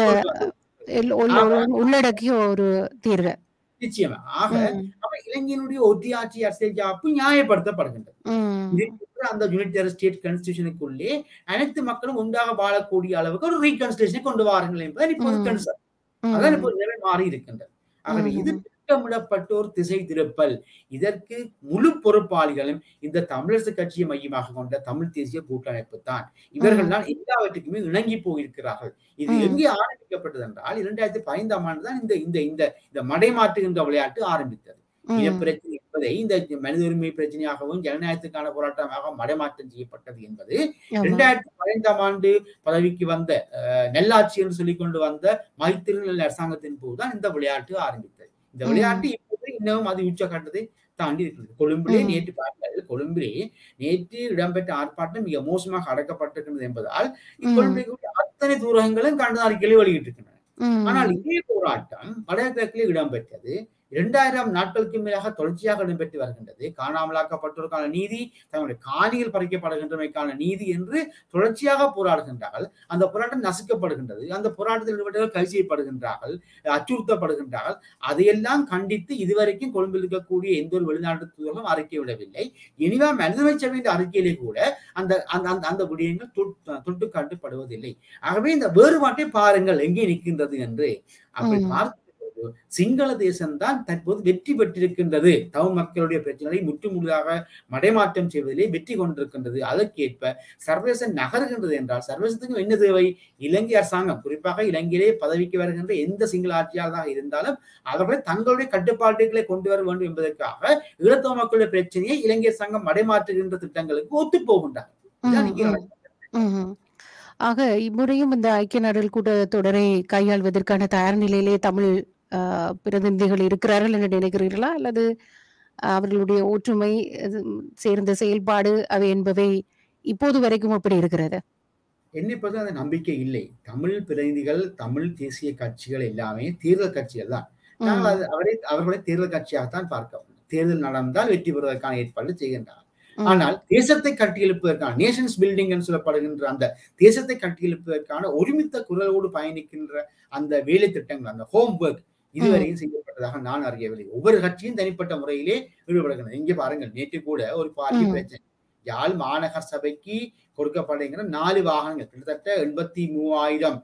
எல்- உள்ள- ஆக உள்ளடக்கிய ஒரு தீர்வு நிச்சயமா ஆக ம். அப்ப இலங்கையினுடைய ஒத்தியாட்சி அரசியல் ஜாப்பு நியாயப்படுத்தப்படுகின்றது ம். இருக்கிற அந்த யூனிட்டரி ஸ்டேட் கான்ஸ்டியூஷனுக்குள்ளே அனைத்து மக்களும் ஒன்றாக வாழக்கூடிய அளவுக்கு ஒரு ரீகன்ஸ்டியூஷனை கொண்டு வாருங்கள் என்பது இப்போது ம். கன்சர்ன் அதான் ம். இப்போது நிலை மாறி இருக்கின்றது ஆகவே இது ம். திட்டமிடப்பட்ட ஒரு திசை திருப்பல் இதற்கு முழு பொறுப்பாளிகளும் இந்த தமிழரசு கட்சியை மையமாக கொண்ட தமிழ் தேசிய கூட்டமைப்பு தான் இவர்கள் தான் எல்லாவற்றுக்குமே இணங்கி போயிருக்கிறார்கள் இது ம். எங்கே ஆரம்பிக்கப்பட்டது என்றால் இரண்டாயிரத்தி பதினைந்தாம் ஆண்டு தான் இந்த இந்த இந்த இந்த மடைமாற்றுகின்ற விளையாட்டு ஆரம்பித்தது ம். இனப்பிரச்சனை என்பதை இந்த மனித உரிமை பிரச்சனையாகவும் ஜனநாயகத்துக்கான போராட்டமாக மடைமாற்றம் செய்யப்பட்டது என்பது ஆமா. இரண்டாயிரத்தி பதினைந்தாம் ஆண்டு பதவிக்கு வந்த அஹ், நல்லாட்சி என்று சொல்லிக் கொண்டு வந்த மைத்திரி அரசாங்கத்தின் போதுதான் இந்த விளையாட்டு ஆரம்பித்தது இந்த ம். விளையாட்டு இப்போது இன்னும் அது உச்சகட்டத்தை தாண்டி இருக்கிறது கொழும்பிலே ம். நேற்று பாருங்கள் கொழும்பிலே நேற்று இடம்பெற்ற ஆர்ப்பாட்டம் மிக மோசமாக அடக்கப்பட்டிருக்கிறது என்பதால் ம். இக்கொழும்பில் கூடிய அத்தனை தூரங்களும் கண்டன அறிக்கைகளை வெளியிட்டிருக்கின்றன ம். ஆனால் இதே போராட்டம் வடகிழக்கில் இடம்பெற்றது இரண்டாயிரம் நாட்களுக்கு மேலாக தொடர்ச்சியாக இடம்பெற்று வருகின்றது காணாமலாக்கப்பட்டோருக்கான நீதி தங்களுடைய காணிகள் பறிக்கப்படுகின்றமைக்கான நீதி என்று தொடர்ச்சியாக போராடுகின்றார்கள் அந்த போராட்டம் நசுக்கப்படுகின்றது அந்த போராட்டத்தில் ஈடுபட்டவர்கள் கைது செய்யப்படுகின்றார்கள் அச்சுறுத்தப்படுகின்றார்கள் அதையெல்லாம் கண்டித்து இதுவரைக்கும் கொழும்பில் இருக்கக்கூடிய எந்த ஒரு வெளிநாட்டு தூதர்களும் அறிக்கை விடவில்லை இனிவா மனிதமை சபையின் அறிக்கையிலே கூட அந்த அந்த அந்த- அந்த விடயங்கள் தொட்டு தொட்டு காட்டப்படுவதில்லை ஆகவே இந்த வேறுபாட்டை பாருங்கள் எங்கே நிற்கின்றது என்று அப்படி ம். பார்க்கும் போது சிங்கள தேசம்தான் தற்போது வெற்றி பெற்றிருக்கின்றது தமிழ் மக்களுடைய பிரச்சனைகளை முற்றுமுழுதாக மடைமாற்றம் செய்வதிலே வெற்றி கொண்டிருக்கின்றது அதற்கேற்ப சர்வதேசம் நகர்கின்றது என்றால் சர்வதேசத்துக்கு என்ன தேவை இலங்கை அரசாங்கம் குறிப்பாக இலங்கையிலே பதவிக்கு வருகின்ற எந்த சிங்கள ஆட்சியாளராக இருந்தாலும் அவர்களை தங்களுடைய கட்டுப்பாட்டுகளை கொண்டு வர வேண்டும் என்பதற்காக ஈழத்தமிழ் மக்களுடைய பிரச்சனையை இலங்கை அரசாங்கம் மடைமாற்றுகின்ற திட்டங்களுக்கு ஒத்து போகின்றார் இதுதான் இங்கே ம். நடக்கிறது. ம்ஹ்ம். ஆக இம்முறையும் இந்த ஐக்கிய நாடுகள் கூட்டத்தொடரை கையாள்வதற்கான தயார் நிலையிலே தமிழ் அ, பிரதிநிதிகள் இருக்கிறார்கள் என்று நினைக்கிறீர்களா அல்லது அவர்களுடைய ஒற்றுமை அது, சேர்ந்த செயல்பாடு அவை என்பவை இப்போது வரைக்கும் எப்படி இருக்கிறது என்னை பொறுத்த அந்த நம்பிக்கை இல்லை தமிழ் பிரதிநிதிகள் தமிழ் தேசிய கட்சிகள் எல்லாமே தேர்தல் கட்சிகள் தான் நாங்கள் ம். அது அவரை அவர்களை தேர்தல் கட்சியாகத்தான் பார்க்க வேண்டும் தேர்தல் நடந்தால் வெற்றி பெறுவதற்கான ஏற்பாடு செய்கின்றனர் ம். ஆனால் தேசத்தை கட்டியெழுப்பதற்கான நேஷன்ஸ் பில்டிங் என்று சொல்லப்படுகின்ற அந்த தேசத்தை கட்டியெழுப்பதற்கான ஒருமித்த குரலோடு பயணிக்கின்ற அந்த வேலை திட்டங்கள் அந்த ஹோம் ஒர்க் இதுவரையும் செய்யப்பட்டதாக நான் அறியவில்லை ஒவ்வொரு கட்சியும் தனிப்பட்ட முறையிலே ஈடுபடுகின்றன இங்கே பாருங்கள் நேற்று கூட ஒரு பாரிய ம். பிரச்சனை யாழ் மாநகர் சபைக்கு கொடுக்கப்படுகிற நாலு வாகனங்கள் கிட்டத்தட்ட எண்பத்தி மூவாயிரம்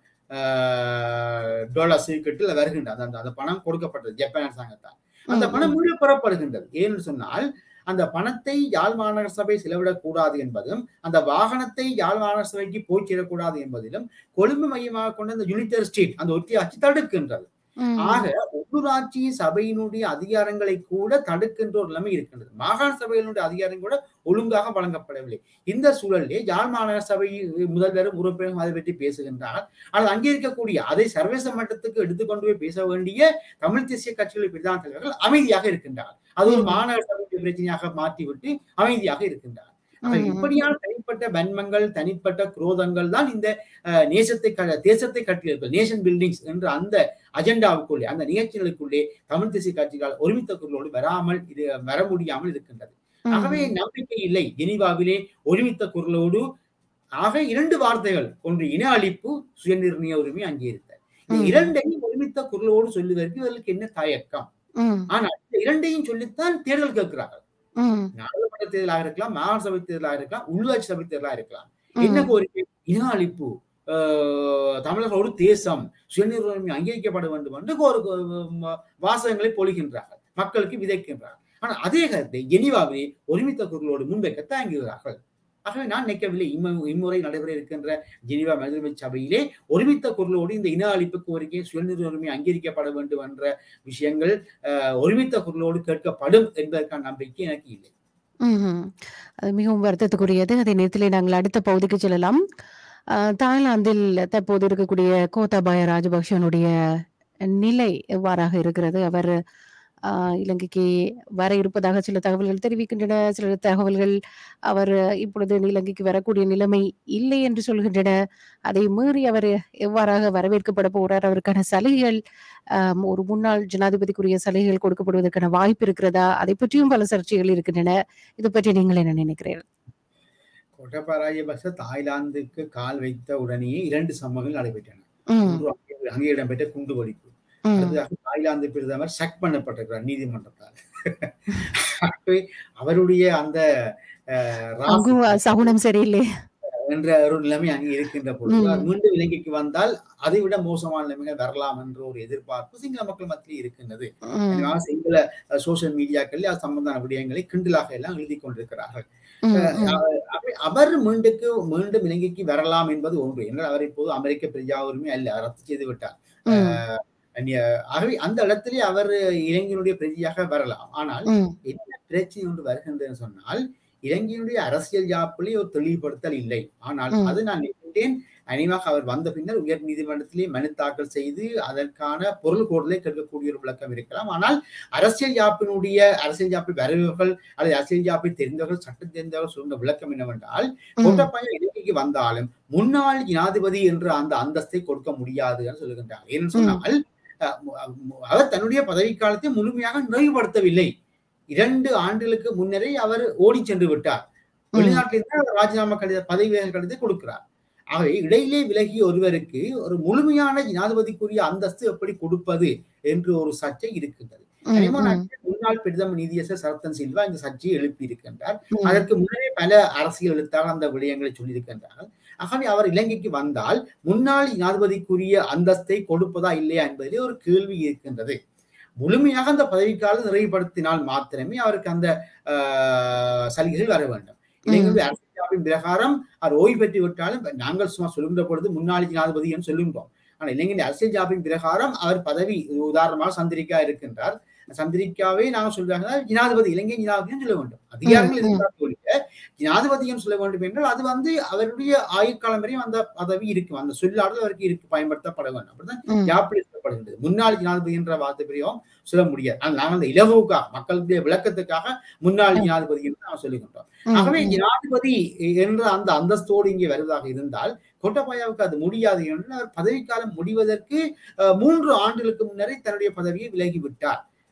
டாலர் சீக்கிரத்தில் வருகின்றது அந்த அந்த பணம் கொடுக்கப்பட்டது ஜப்பான் அரசாங்கத்தால் அந்த ம், பணம் ம். மீளப் பெறப்படுகின்றது ஏன்னு சொன்னால் அந்த பணத்தை யாழ் மாநகர சபை செலவிடக் கூடாது என்பதும் அந்த வாகனத்தை யாழ் மாநகர சபைக்கு போய் சேரக்கூடாது என்பதிலும் கொழும்பு மையமாக கொண்ட அந்த யுனிட்டர் ஸ்டேட் அந்த ஒற்றியாட்சி தடுக்கின்றது ம். ஆக உள்ளூராட்சி சபையினுடைய அதிகாரங்களை கூட தடுக்கின்ற ஒரு நிலைமை இருக்கின்றது மாகாண சபையினுடைய அதிகாரம் கூட ஒழுங்காக வழங்கப்படவில்லை இந்த சூழலிலே யாழ் மாநகர சபை முதல்வரும் உறுப்பினரும் அதை பற்றி பேசுகின்றார் ஆனால் அங்கே இருக்கக்கூடிய அதை சர்வதேச மட்டத்துக்கு எடுத்துக்கொண்டு போய் பேச வேண்டிய தமிழ் தேசிய கட்சிகளின் பிரதான தலைவர்கள் அமைதியாக இருக்கின்றார் அது ஒரு ம். மாநகர சபையுடைய பிரச்சனையாக மாற்றிவிட்டு அமைதியாக இருக்கின்றார் ஆக ம். இப்படியான தனிப்பட்ட வன்மங்கள் தனிப்பட்ட குரோதங்கள் தான் இந்த அஹ், நேசத்தை க- தேசத்தை கட்டியிருப்பது நேஷன் பில்டிங்ஸ் என்ற அந்த அஜெண்டாவுக்குள்ளே அந்த நிகழ்ச்சிகளுக்குள்ளே தமிழ் தேசிய கட்சிகள் ஒருமித்த குரலோடு வராமல் இது வர முடியாமல் இருக்கின்றது ம். ஆகவே நம்பிக்கை இல்லை ஜெனீவாவிலே ஒருமித்த குரலோடு ஆக இரண்டு வார்த்தைகள் ஒன்று இன அழிப்பு சுயநிர்ணய உரிமை அங்கீகரித்தல் இந்த ம். இரண்டையும் ஒருமித்த குரலோடு சொல்லுவதற்கு இவர்களுக்கு என்ன தயக்கம் ம். ஆனால் இந்த இரண்டையும் சொல்லித்தான் தேர்தல் கேட்கிறார்கள் ம். நாடாளுமன்ற தேர்தலாக இருக்கலாம் மாகாண சபை தேர்தலாக இருக்கலாம் உள்ளாட்சி சபை தேர்தலாக இருக்கலாம் ம். என்ன கோரிக்கை இன அழிப்பு ஆஹ், தமிழர்கள் ஒரு தேசம் சுயநிர்ணயம் அங்கீகரிக்கப்பட வேண்டும் என்று ஒரு ஒரு வாசகங்களை பொழிகின்றார்கள் மக்களுக்கு விதைக்கின்றார்கள் ஆனால் அதே கருத்தை ஜெனிவாவிலே ஒருமித்த குரலோடு முன்வைக்க தாங்குகிறார்கள் ஆகவே நான் நினைக்கவில்லை இம்ம- இம்முறை நடைபெற இருக்கின்ற ஜெனிவா மனிதமை சபையிலே ஒருமித்த குரலோடு இந்த இன அழிப்பு கோரிக்கை சுயநிர்ணய அங்கீகரிக்கப்பட வேண்டும் என்ற விஷயங்கள் ஆஹ், ஒருமித்த குரலோடு கேட்கப்படும் என்பதற்கான நம்பிக்கை எனக்கு இல்லை ம்ஹும். அது மிகவும் வருத்தத்துக்குரியது அதே நேரத்திலே நாங்கள் அடுத்த பகுதிக்கு செல்லலாம் அஹ், தாய்லாந்தில் தற்போது இருக்கக்கூடிய கோத்தாபாய ராஜபக்ஷனுடைய நிலை எவ்வாறாக இருக்கிறது அவர் அஹ், இலங்கைக்கு வர இருப்பதாக சில தகவல்கள் தெரிவிக்கின்றன சில தகவல்கள் அவர் இப்பொழுது இலங்கைக்கு வரக்கூடிய நிலைமை இல்லை என்று சொல்கின்றன அதை மீறி அவர் எவ்வாறாக வரவேற்கப்பட போறார் அவருக்கான சலுகைகள் அஹ், ஒரு முன்னாள் ஜனாதிபதிக்குரிய சலுகைகள் கொடுக்கப்படுவதற்கான வாய்ப்பு இருக்கிறதா அதை பற்றியும் பல சர்ச்சைகள் இருக்கின்றன இதை பற்றி நீங்கள் என்ன நினைக்கிறீர்கள் கோட்டபா ராஜபக்ச தாய்லாந்துக்கு கால் வைத்த உடனேயே இரண்டு சம்பவங்கள் நடைபெற்றன ம், ஒன்று அங்கே- அங்கே இடம்பெற்ற குண்டு வெடிப்பு ம், அடுத்ததாக தாய்லாந்து பிரதமர் சக் பண்ணப்பட்டிருக்கிறார் நீதிமன்றத்தால் ஆகவே அவருடைய அந்த அஹ், ராசி அங்கும் சகுனம் சரியில்லை என்ற ஒரு நிலைமை அங்கே இருக்கின்ற பொழுது ம். அவர் மீண்டும் இலங்கைக்கு வந்தால் அதை விட மோசமான நிலைமைகள் வரலாம் என்ற ஒரு எதிர்பார்ப்பு சிங்கள மக்கள் மத்தியில் இருக்கின்றது ம், அதனால சிங்கள சோசியல் மீடியாக்களில் அது சம்பந்தமான விடயங்களை கிண்டலாக எல்லாம் எழுதி கொண்டிருக்கிறார்கள் ம், ம், அப்படி அவர் மீண்டுக்கு மீண்டும் இலங்கைக்கு வரலாம் என்பது ஒன்று என்றால் அவர் இப்போது அமெரிக்க பிரஜா உரிமை அல்ல அவர் ரத்து செய்து விட்டார் ம், அஹ் அந்நிய- ஆகவே அந்த இடத்திலே அவர் இலங்கையினுடைய பிரதியாக வரலாம் ஆனால் ம், என்ன பிரச்சனை ஒன்று வருகின்றதுன்னு சொன்னால் இலங்கையினுடைய அரசியல் யாப்பிலே ஒரு தெளிவுபடுத்தல் இல்லை ஆனால் ம். அது நான் நினைக்கின்றேன் அனிவாக அவர் வந்த பின்னர் உயர் நீதிமன்றத்திலே மனு தாக்கல் செய்து அதற்கான பொருள் கோடலை கேட்கக்கூடிய ஒரு விளக்கம் இருக்கலாம் ஆனால் அரசியல் யாப்பினுடைய அரசியல் யாப்பை வரவர்கள் அல்லது அரசியல் யாப்பை தெரிந்தவர்கள் சட்டம் தெரிந்தவர்கள் சொல்ற விளக்கம் என்னவென்றால் ம், கோட்டபாய இலங்கைக்கு வந்தாலும் முன்னாள் ஜனாதிபதி என்ற அந்த அந்தஸ்தை கொடுக்க முடியாது என்று சொல்லுகின்றார் ஏன்னு சொன்னால் அஹ், மு- மு- அவர் தன்னுடைய பதவி காலத்தை முழுமையாக நிறைவுபடுத்தவில்லை இரண்டு ஆண்டுகளுக்கு முன்னரே அவர் ஓடி சென்று விட்டார் ம், வெளிநாட்டிலிருந்து அவர் ராஜினாமா கடித பதவி விலகல் கடிதத்தை கொடுக்கிறார் ஆகவே இடையிலே விலகிய ஒருவருக்கு ஒரு முழுமையான ஜனாதிபதிக்குரிய அந்தஸ்து எப்படி கொடுப்பது என்று ஒரு சர்ச்சை இருக்கின்றது ம், அதேபோல் ம், முன்னாள் பிரதம நீதியரசர் சரத்தன் சில்வா இந்த சர்ச்சையை எழுப்பி இருக்கின்றார் ம், அதற்கு முன்னரே பல அரசியல் எழுத்தாளர் அந்த விடயங்களை சொல்லியிருக்கின்றார்கள் ஆகவே அவர் இலங்கைக்கு வந்தால் முன்னாள் ஜனாதிபதிக்குரிய அந்தஸ்தை கொடுப்பதா இல்லையா என்பதிலே ஒரு கேள்வி இருக்கின்றது முழுமையாக அந்த பதவிக்காலம் நிறைவுபடுத்தினால் மாத்திரமே அவருக்கு அந்த ஆஹ், சலுகைகள் வர வேண்டும் இலங்கையுடைய அரசியல் பிரகாரம் அவர் ஓய்வு பெற்று விட்டாலும் நாங்கள் சும்மா சொல்லுகின்ற பொழுது முன்னாள் ஜனாதிபதி என்று சொல்லுகின்றோம் ஆனால் இலங்கையின் அரசியல் ஜாபின் பிரகாரம் அவர் பதவி உதாரணமாக சந்திரிக்கா இருக்கின்றார் சந்திரிக்காவே நாங்கள் சொல்றாங்க ஜனாதிபதி இலங்கை ஜனாதிபதியும் சொல்ல வேண்டும் அதிகாரங்கள் ம், ம். இருந்தால் ஒழிய ஜனாதிபதியும் சொல்ல வேண்டும் என்றால் அது வந்து அவருடைய ஆயுட்காலம் வரையும் அந்த பதவி இருக்கும் அந்த சொல்லாடல் அவருக்கு இருக்கு பயன்படுத்தப்பட வேண்டும் அப்படிதான் ம், யாப்பில் சொல்லப்படுகின்றது முன்னாள் ஜனாதிபதி என்ற வார்த்தை பிரயோகம் சொல்ல முடியாது ஆனால் நாங்கள் அந்த இலகுவுக்காக மக்களுடைய விளக்கத்துக்காக முன்னாள் ஜனாதிபதி என்று நாம் சொல்லுகின்றோம் ம், ஆகவே ம், ஜனாதிபதி என்ற அந்த அந்தஸ்தோடு இங்கே வருவதாக இருந்தால் கோட்டபாயாவுக்கு அது முடியாது என்று அவர் பதவிக்காலம் முடிவதற்கு அஹ், மூன்று ஆண்டுகளுக்கு முன்னரே தன்னுடைய பதவியை விலகி விட்டார்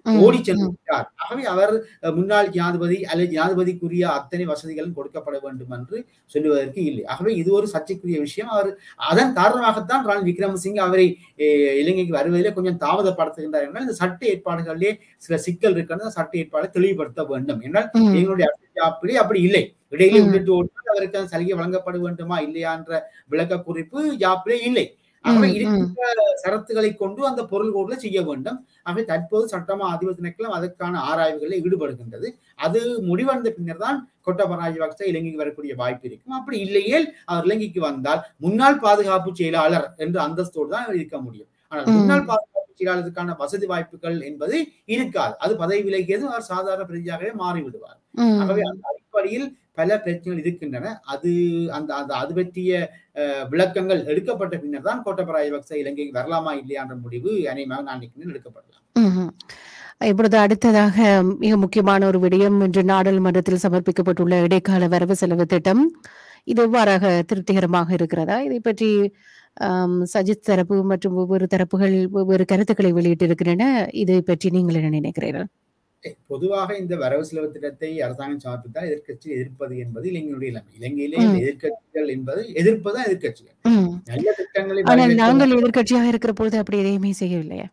ம், ஓடி சென்று ம். விட்டார் ஆகவே அவர் அஹ், முன்னாள் ஜனாதிபதி அல்லது ஜனாதிபதிக்குரிய அத்தனை வசதிகளும் கொடுக்கப்பட வேண்டும் என்று சொல்லுவதற்கு இல்லை ஆகவே இது ஒரு சர்ச்சைக்குரிய விஷயம் அவர் அதன் காரணமாகத்தான் ரணில் விக்ரமசிங்கே அவரை அஹ், இலங்கைக்கு வருவதிலே கொஞ்சம் தாமதப்படுத்துகின்றார் என்றால் இந்த சட்ட ஏற்பாடுகளிலே சில சிக்கல் இருக்கிறது அந்த சட்ட ஏற்பாடை தெளிவுபடுத்த வேண்டும் என்றால் ம். எங்களுடைய ஜாப்பிலே அப்படி இல்லை இடையிலே ம். விட்டுட்டு ஓடினால் அவருக்கு அந்த சலுகை வழங்கப்பட வேண்டுமா இல்லையா என்ற விளக்க குறிப்பு ஜாப்பிலே இல்லை ஆகவே ம், ம். இருக்கின்ற சரத்துகளை கொண்டு அந்த பொருள் கோடுல செய்ய வேண்டும் ஆகவே தற்போது சட்டமா அதிபர் திணைக்களம் அதற்கான ஆராய்வுகளில் ஈடுபடுகின்றது அது முடிவடைந்த பின்னர் தான் கொட்டப ராஜபக்ச இலங்கைக்கு வரக்கூடிய வாய்ப்பு இருக்கும் அப்படி இல்லையே அவர் இலங்கைக்கு வந்தால் முன்னாள் பாதுகாப்பு செயலாளர் என்ற அந்தஸ்தோடு தான் அவர் இருக்க முடியும் ஆனால் ம். முன்னாள் பாதுகாப்பு செயலாளருக்கான வசதி வாய்ப்புகள் என்பது இருக்காது அது பதவி விலகியது அவர் சாதாரண பிரதியாகவே மாறிவிடுவார் ம். ஆகவே அந்த அடிப்படையில் பல பிரச்சனைகள் இருக்கின்றன அது அந்த அந்த அது பற்றிய அஹ், விளக்கங்கள் எடுக்கப்பட்ட பின்னர் தான் கோட்டபய ராஜபக்ச இலங்கைக்கு வரலாமா இல்லையா என்ற முடிவு அநேகமாக நான் நினைக்கிறேன் எடுக்கப்படலாம் ம்ஹும். இப்பொழுது அடுத்ததாக மிக முக்கியமான ஒரு விடயம் இன்று நாடாளுமன்றத்தில் சமர்ப்பிக்கப்பட்டுள்ள இடைக்கால வரவு செலவு திட்டம் இது எவ்வாறாக திருப்திகரமாக இருக்கிறதா இதை பற்றி ஆம், சஜித் தரப்பு மற்றும் ஒவ்வொரு தரப்புகள் ஒவ்வொரு கருத்துக்களை வெளியிட்டிருக்கின்றன இதை பற்றி நீங்கள் என்ன நினைக்கிறீர்கள் பொதுவாக இந்த வரவு செலவு திட்டத்தை அரசாங்கம் சமர்ப்பித்தால் எதிர்க்கட்சி எதிர்ப்பது என்பது இலங்கையினுடைய நிலைமை இலங்கையிலே இந்த ம். எதிர்க்கட்சிகள் என்பது எதிர்ப்பதுதான் எதிர்க்கட்சிகள் ம். நல்ல திட்டங்களை ஆனால் வரவேற்க நாங்கள் எதிர்க்கட்சியாக இருக்கிற பொழுது அப்படி எதையுமே செய்யவில்லையா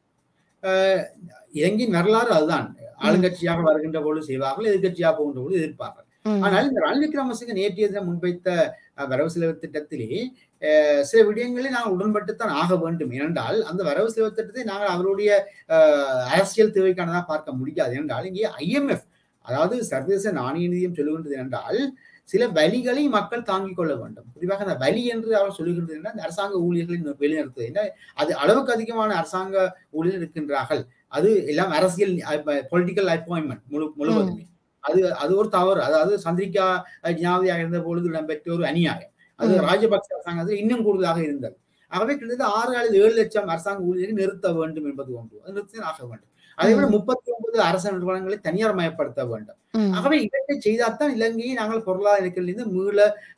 அஹ், இலங்கையின் வரலாறு அதுதான் ஆளுங்கட்சியாக வருகின்ற பொழுது செய்வார்கள் எதிர்க்கட்சியாக போகின்ற பொழுது எதிர்ப்பார்கள் ம். ஆனால் இந்த ரணில் விக்ரமசிங்க நேற்றைய தினம் முன்வைத்த அஹ், வரவு செலவு திட்டத்திலே அஹ், சில விடயங்களில் நாங்கள் உடன்பட்டுத்தான் ஆக வேண்டும் ஏனென்றால் அந்த வரவு செலவு திட்டத்தை நாங்கள் அவருடைய அஹ், அரசியல் தேவைக்கானதாக பார்க்க முடியாது என்றால் இங்கே ஐஎம்எஃப் அதாவது சர்வதேச நாணய நிதியம் சொல்லுகின்றது என்றால் சில வலிகளை மக்கள் தாங்கிக் கொள்ள வேண்டும் குறிப்பாக அந்த வலி என்று அவர் சொல்லுகின்றது என்றால் அந்த அரசாங்க ஊழியர்களை வெளிநிறுத்துவது என்ன அது அளவுக்கு அதிகமான அரசாங்க ஊழியர்கள் இருக்கின்றார்கள் அது எல்லாம் அரசியல் பொலிட்டிக்கல் அப்பாயின்மெண்ட் முழு முழுவதுமே அது அது ஒரு தவறு அதாவது சந்திரிகா அஹ், ஜனாதிபதியாக இருந்த பொழுது இடம்பெற்ற ஒரு அநியாயம் அது ம். ராஜபக்ச அரசாங்கத்தில் இன்னும் கூடுதலாக இருந்தது ஆகவே கிட்டத்தட்ட ஆறு அல்லது ஏழு லட்சம் அரசாங்க ஊழியர்களை நிறுத்த வேண்டும் என்பது ஒன்று அது நிறுத்தி ஆக வேண்டும் அதே போல முப்பத்தி ஒன்பது அரசு நிறுவனங்களை தனியார் மயப்படுத்த வேண்டும் ம். ஆகவே இவற்றை செய்தால்தான் இலங்கையை நாங்கள் பொருளாதார நெருக்கடியிலிருந்து மீள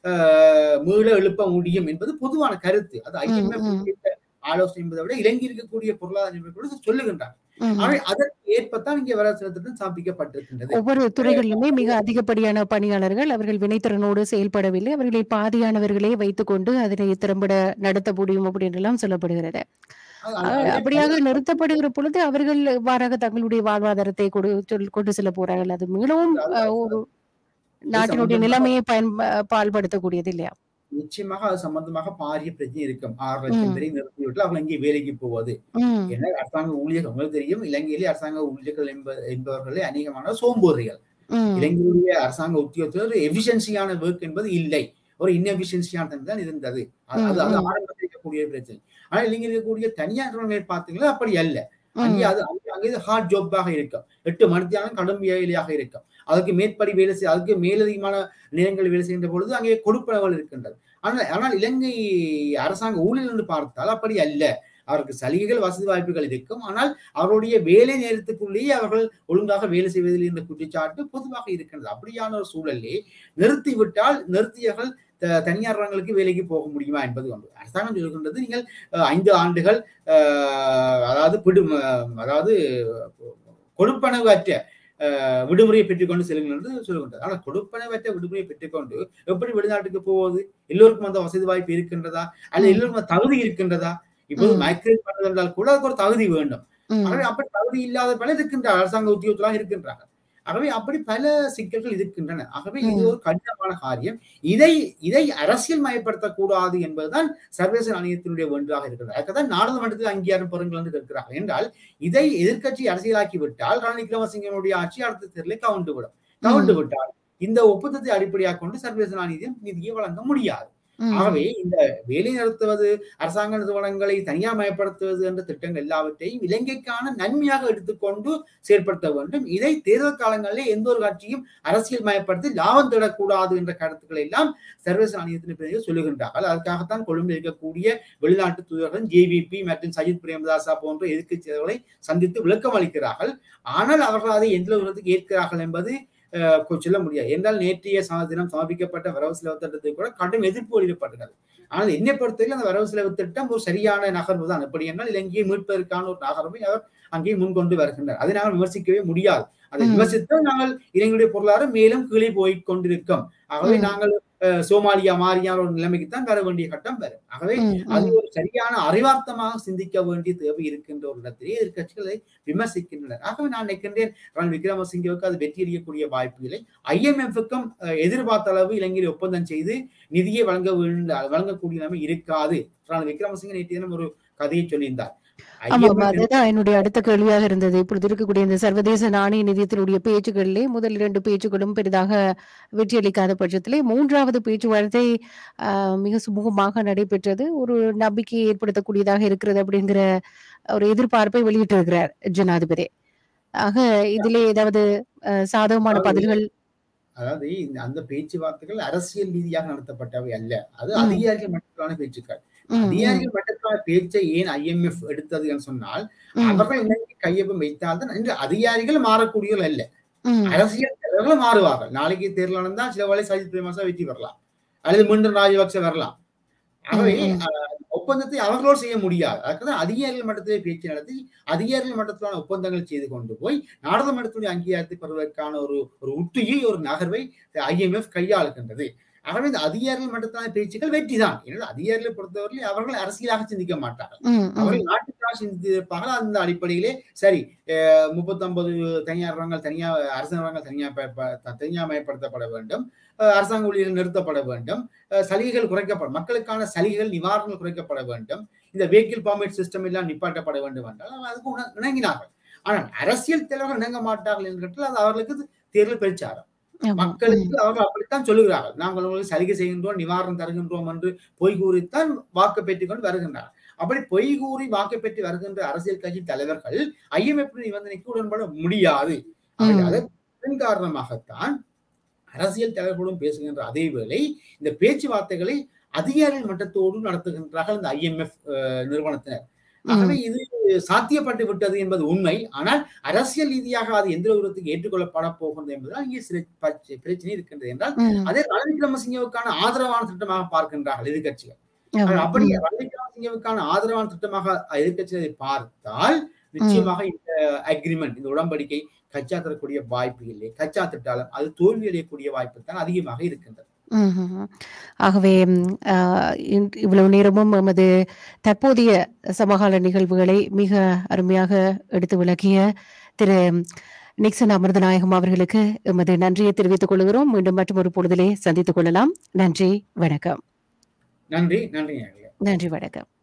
ஆஹ், மீள எழுப்ப முடியும் என்பது பொதுவான கருத்து அது ஐஎம்எஃப் ம். ஆலோசனை என்பதை விட இலங்கை இருக்கக்கூடிய பொருளாதார நிபுணர்கள் சொல்லுகின்றார் ம். ஆகவே அதற்கு ஏற்பத்தான் இங்கே வரவு செலவு திட்டம் சமர்ப்பிக்கப்பட்டிருக்கின்றது ஒவ்வொரு துறைகளிலுமே மிக அதிகப்படியான பணியாளர்கள் அவர்கள் வினைத்திறனோடு செயல்படவில்லை அவர்களை பாதியானவர்களே வைத்துக்கொண்டு அதனை திறம்பட நடத்த முடியும் அப்படின்றெல்லாம் சொல்லப்படுகிறது அது- அஹ் அது- அப்படியாக நிறுத்தப்படுகிற பொழுது அவர்கள் இவ்வாறாக தங்களுடைய வாழ்வாதாரத்தை கொடு சொல்- கொண்டு செல்ல போறார்கள் அது மிகவும் அஹ், ஒரு நாட்டினுடைய சம்பந்தமா- நிலைமையை பயன் பால்படுத்தக்கூடியது இல்லையா நிச்சயமாக அது சம்பந்தமாக பாரிய பிரச்சனை இருக்கும் ஆறு லட்சம் ம். பேரை நிறுத்திவிட்டு அவங்க இங்கே வேலைக்கு போவது ம், ஏன்னா அரசாங்க ஊழியர்கள் உங்களுக்கு தெரியும் இலங்கையிலே அரசாங்க ஊழியர்கள் என்ப என்பவர்களே அநேகமான சோம்பேறிகள் ம், இலங்கையுடைய அரசாங்க உத்தியோகத்தில் எஃபிஷியன்சியான ஒர்க் என்பது இல்லை ஒரு இன்னெஃபிஷியன்சியான தான் இருந்தது அது அது அது ம். ஆரம்பத்தில் இருக்கக்கூடிய பிரச்சனை ஆனால் இலங்கையில் இருக்கக்கூடிய தனியார் நிறுவனங்கள் பார்த்தீங்கன்னா அப்படி அல்ல அங்கே ம், அது அங்கே- அங்கே ஹார்ட் ஜாப்பாக இருக்கும் எட்டு மணித்தியாலும் கடும் வேலையாக இருக்கும் அதுக்கு மேற்படி வேலை செய் அதுக்கு மேலதிகமான நேரங்கள் வேலை செய்கின்ற பொழுது அங்கே கொடுப்பனவள் இருக்கின்றது ஆனால் ஆனால் இலங்கை அரசாங்க ஊழியர் என்று பார்த்தால் அப்படி அல்ல அவருக்கு சலுகைகள் வசதி வாய்ப்புகள் இருக்கும் ஆனால் அவருடைய வேலை நேரத்துக்குள்ளேயே அவர்கள் ஒழுங்காக வேலை செய்வதில் இருந்த குற்றச்சாட்டு பொதுவாக இருக்கின்றது அப்படியான ஒரு சூழலே நிறுத்தி விட்டால் நிறுத்தியவர்கள் த- தனியார் நிறுவனங்களுக்கு வேலைக்கு போக முடியுமா என்பது ஒன்று அரசாங்கம் சொல்கின்றது நீங்கள் அஹ், ஐந்து ஆண்டுகள் அஹ், அதாவது பிடு அஹ், அதாவது கொடுப்பனவற்ற அஹ், விடுமுறையை பெற்றுக்கொண்டு செல்லுங்கள் என்று சொல்கின்றது ஆனால் கொடுப்பனவற்ற விடுமுறையை பெற்றுக்கொண்டு எப்படி வெளிநாட்டுக்கு போவது எல்லோருக்கும் அந்த வசதி வாய்ப்பு இருக்கின்றதா அல்லது ம். எல்லோருக்கும் அந்த தகுதி இருக்கின்றதா இப்போது ம். மைக்ரேட் பண்ணுவது என்றால் கூட அதுக்கு ஒரு தகுதி வேண்டும் ம், ஆகவே அப்படி தகுதி இல்லாத பல இருக்கின்ற அரசாங்க உத்தியோகத்தெல்லாம் இருக்கின்றார்கள் ஆகவே அப்படி பல சிக்கல்கள் இருக்கின்றன ஆகவே இது ம். ஒரு கடினமான காரியம் இதை இதை அரசியல் மயப்படுத்தக்கூடாது என்பதுதான் சர்வதேச நாணயத்தினுடைய ஒன்றாக இருக்கிறது அதுக்குதான் நாடாளுமன்றத்தில் அங்கீகாரம் பெறுங்கள் என்று இருக்கிறார்கள் என்றால் இதை எதிர்க்கட்சி அரசியலாக்கி விட்டால் ரணில் விக்ரமசிங்கனுடைய ஆட்சி அடுத்த தேர்தலை கவுண்டு விடும் கவுண்டு விட்டால் இந்த ஒப்பந்தத்தை அடிப்படையாக கொண்டு சர்வதேச நாணயம் நிதியை வழங்க முடியாது ம். ஆகவே இந்த வேலை நடத்துவது அரசாங்க நிறுவனங்களை தனியார்மயப்படுத்துவது என்ற திட்டங்கள் எல்லாவற்றையும் இலங்கைக்கான நன்மையாக எடுத்துக்கொண்டு செயற்படுத்த வேண்டும் இதை தேர்தல் காலங்களிலே எந்த ஒரு கட்சியும் அரசியல் மயப்படுத்தி லாபம் தேடக்கூடாது என்ற கருத்துக்களை எல்லாம் சர்வதேச ஆணையத்தின் பிறகு சொல்லுகின்றார்கள் அதுக்காகத்தான் கொழும்பில் இருக்கக்கூடிய வெளிநாட்டு தூதர்கள் ஜேவிபி மற்றும் சஜித் பிரேமதாசா போன்ற எதிர்க்கட்சிகளை சந்தித்து விளக்கம் அளிக்கிறார்கள் ஆனால் அவர்கள் அதை எந்த விதத்துக்கு ஏற்கிறார்கள் என்பது அஹ், கொ- சொல்ல முடியாது என்றால் நேற்றைய ச- தினம் சமர்ப்பிக்கப்பட்ட வரவு செலவு திட்டத்துக்கு கூட கடும் எதிர்ப்பு வெளியிடப்பட்டது ஆனால் என்னை பொறுத்தவரையில் அந்த வரவு செலவு திட்டம் ஒரு சரியான நகர்வு தான் எப்படி என்றால் இலங்கையை மீட்பதற்கான ஒரு நகர்வை அவர் அங்கே முன்கொண்டு வருகின்றார் அதை நாங்கள் விமர்சிக்கவே முடியாது அதை ம். விமர்சித்தால் நாங்கள் இலங்கையுடைய பொருளாதாரம் மேலும் கீழே போய் கொண்டிருக்கும் ஆகவே ம். நாங்கள் அஹ், சோமாலியா மாதிரியான ஒரு நிலைமைக்கு தான் வர வேண்டிய கட்டம் வரும் ஆகவே ம், அது ம். ஒரு சரியான அறிவார்த்தமாக சிந்திக்க வேண்டிய தேவை இருக்கின்ற ஒரு இடத்திலே எதிர்கட்சிகளை விமர்சிக்கின்றனர் ஆகவே நான் நினைக்கின்றேன் ரணில் விக்ரமசிங்கவுக்கு அது வெற்றியடிக்கக்கூடிய வாய்ப்பு இல்லை ஐஎம்எஃப்க்கும் எதிர்பார்த்த அளவு இலங்கையில் ஒப்பந்தம் செய்து நிதியை வழங்க வேண்ட வழங்கக்கூடிய நிலைமை இருக்காது ரணில் விக்ரமசிங்க நேற்று தினம் ஒரு கதையை சொல்லியிருந்தார் ஆமா IMF அதுதான் என்னுடைய அடுத்த கேள்வியாக இருந்தது இப்பொழுது இருக்கக்கூடிய இந்த சர்வதேச நாணய நிதியத்தினுடைய பேச்சுகளிலே முதல் இரண்டு பேச்சுகளும் பெரிதாக வெற்றியளிக்காத பட்சத்திலே மூன்றாவது பேச்சுவார்த்தை ஆஹ், மிக சுமூகமாக நடைபெற்றது ஒரு நம்பிக்கையை ஏற்படுத்தக்கூடியதாக இருக்கிறது அப்படிங்கிற ஒரு எதிர்பார்ப்பை வெளியிட்டிருக்கிறார் ஜனாதிபதி ஆக இதிலே ஏதாவது ஆஹ், சாதகமான அதாவது பதில்கள் அதாவது இந்த அந்த பேச்சுவார்த்தைகள் அரசியல் ரீதியாக நடத்தப்பட்டவை அல்ல அது ம். அதிகாரிகள் மட்டத்திலான பேச்சுக்கள் ம், ம், அதிகாரிகள் மட்டத்திலான பேச்சை ஏன் ஐஎம்எஃப் எடுத்தது என்று சொன்னால் ம், அவர்கள் இலங்கை கையொப்பம் வைத்தால்தான் இன்று அதிகாரிகள் மாறக்கூடியவர்கள் அல்ல ம், அரசியல் தலைவர்கள் மாறுவார்கள் நாளைக்கு தேர்தல் நடந்தால் சில வேளை சஜித் பிரேமசா வெற்றி பெறலாம் அல்லது மீண்டும் ராஜபக்ச வரலாம் ஆகவே ம், ம். அஹ், ஒப்பந்தத்தை அவர்களோடு செய்ய முடியாது அதுக்குதான் அதிகாரிகள் மட்டத்திலே பேச்சு நடத்தி அதிகாரிகள் மட்டத்திலான ஒப்பந்தங்கள் செய்து கொண்டு போய் நாடாளுமன்றத்துடைய அங்கீகாரத்தை பெறுவதற்கான ஒரு ஒரு உத்தியை ஒரு நகர்வை ஐஎம்எஃப் கையாளுகின்றது ஆகவே இந்த அதிகாரிகள் மட்டத்திலான பேச்சுக்கள் வெற்றி தான் ஏன்னா அதிகாரிகளை பொறுத்தவரையில் அவர்கள் அரசியலாக சிந்திக்க மாட்டார்கள் ம், ம். அவர்கள் நாட்டுக்காக சிந்தித்திருப்பார்கள் அந்த அடிப்படையிலே சரி முப்பத்தொன்பது தனியார் ரங்கள் தனியார் அரசு ரங்கள் தனியார் ப- ப- தனியார்மயப்படுத்தப்பட வேண்டும் அஹ் அரசாங்க ஊழியர்கள் நிறுத்தப்பட வேண்டும் அஹ் சலுகைகள் குறைக்கப்படும் மக்களுக்கான சலுகைகள் நிவாரணங்கள் குறைக்கப்பட வேண்டும் இந்த வெஹிக்கிள் பர்மிட் சிஸ்டம் எல்லாம் நிப்பாட்டப்பட வேண்டும் என்றால் அவர்கள் அதுக்கு உண- இணங்கினார்கள் ஆனால் அரசியல் தலைவர்கள் இணங்க மாட்டார்கள் என்று கேட்டால் அது அவர்களுக்கு தேர்தல் பிரச்சாரம் ஆமா. ம், மக்களுக்கு அவர்கள் அப்படித்தான் சொல்லுகிறார்கள் நாங்கள் உங்களுக்கு சலுகை செய்கின்றோம் நிவாரணம் தருகின்றோம் என்று பொய் கூறித்தான் வாக்கு பெற்றுக் கொண்டு வருகின்றனர் அப்படி பொய் கூறி வாக்கு பெற்று வருகின்ற அரசியல் கட்சி தலைவர்கள் ஐஎம்எஃப் நிபந்தனைக்கு உடன்பட முடியாது ஆகவே ம். அதன் காரணமாகத்தான் அரசியல் தலைவர்களுடன் பேசுகின்ற அதே வேளை இந்த பேச்சுவார்த்தைகளை அதிகாரிகள் மட்டத்தோடு நடத்துகின்றார்கள் இந்த ஐஎம்எஃப் நிறுவனத்தினர் ஆகவே இது சாத்தியப்பட்டு விட்டது என்பது உண்மை ஆனால் அரசியல் ரீதியாக அது எந்த விதத்துக்கு ஏற்றுக்கொள்ளப்பட போகிறது என்பதுதான் இங்கே சில பச்ச- பிரச்சனை இருக்கின்றது என்றால் ம். அதே ரணில் விக்ரமசிங்கவுக்கான ஆதரவான திட்டமாக பார்க்கின்றார்கள் எதிர்கட்சிகள் ஆமா. ஆனால் அப்படி ம். ரணில் விக்ரமசிங்கவுக்கான ஆதரவான திட்டமாக எதிர்கட்சிகளை பார்த்தால் நிச்சயமாக இந்த அக்ரிமெண்ட் இந்த உடன்படிக்கை கச்சா தரக்கூடிய வாய்ப்பு இல்லை கச்சா திட்டாலும் அது தோல்வி அடையக்கூடிய வாய்ப்பு தான் அதிகமாக இருக்கின்றது ம்ஹ்ம். ஆகவே ம், ஆ, இன்- இவ்வளவு நேரமும் எமது தற்போதைய சமகால நிகழ்வுகளை மிக அருமையாக எடுத்து விளக்கிய திரு நிக்சன் அமிர்தநாயகம் அவர்களுக்கு எமது நன்றியை தெரிவித்துக் கொள்கிறோம் மீண்டும் மற்றும் ஒரு பொழுதிலே சந்தித்துக் கொள்ளலாம் நன்றி வணக்கம் நன்றி நன்றி நேயர்களே. நன்றி வணக்கம்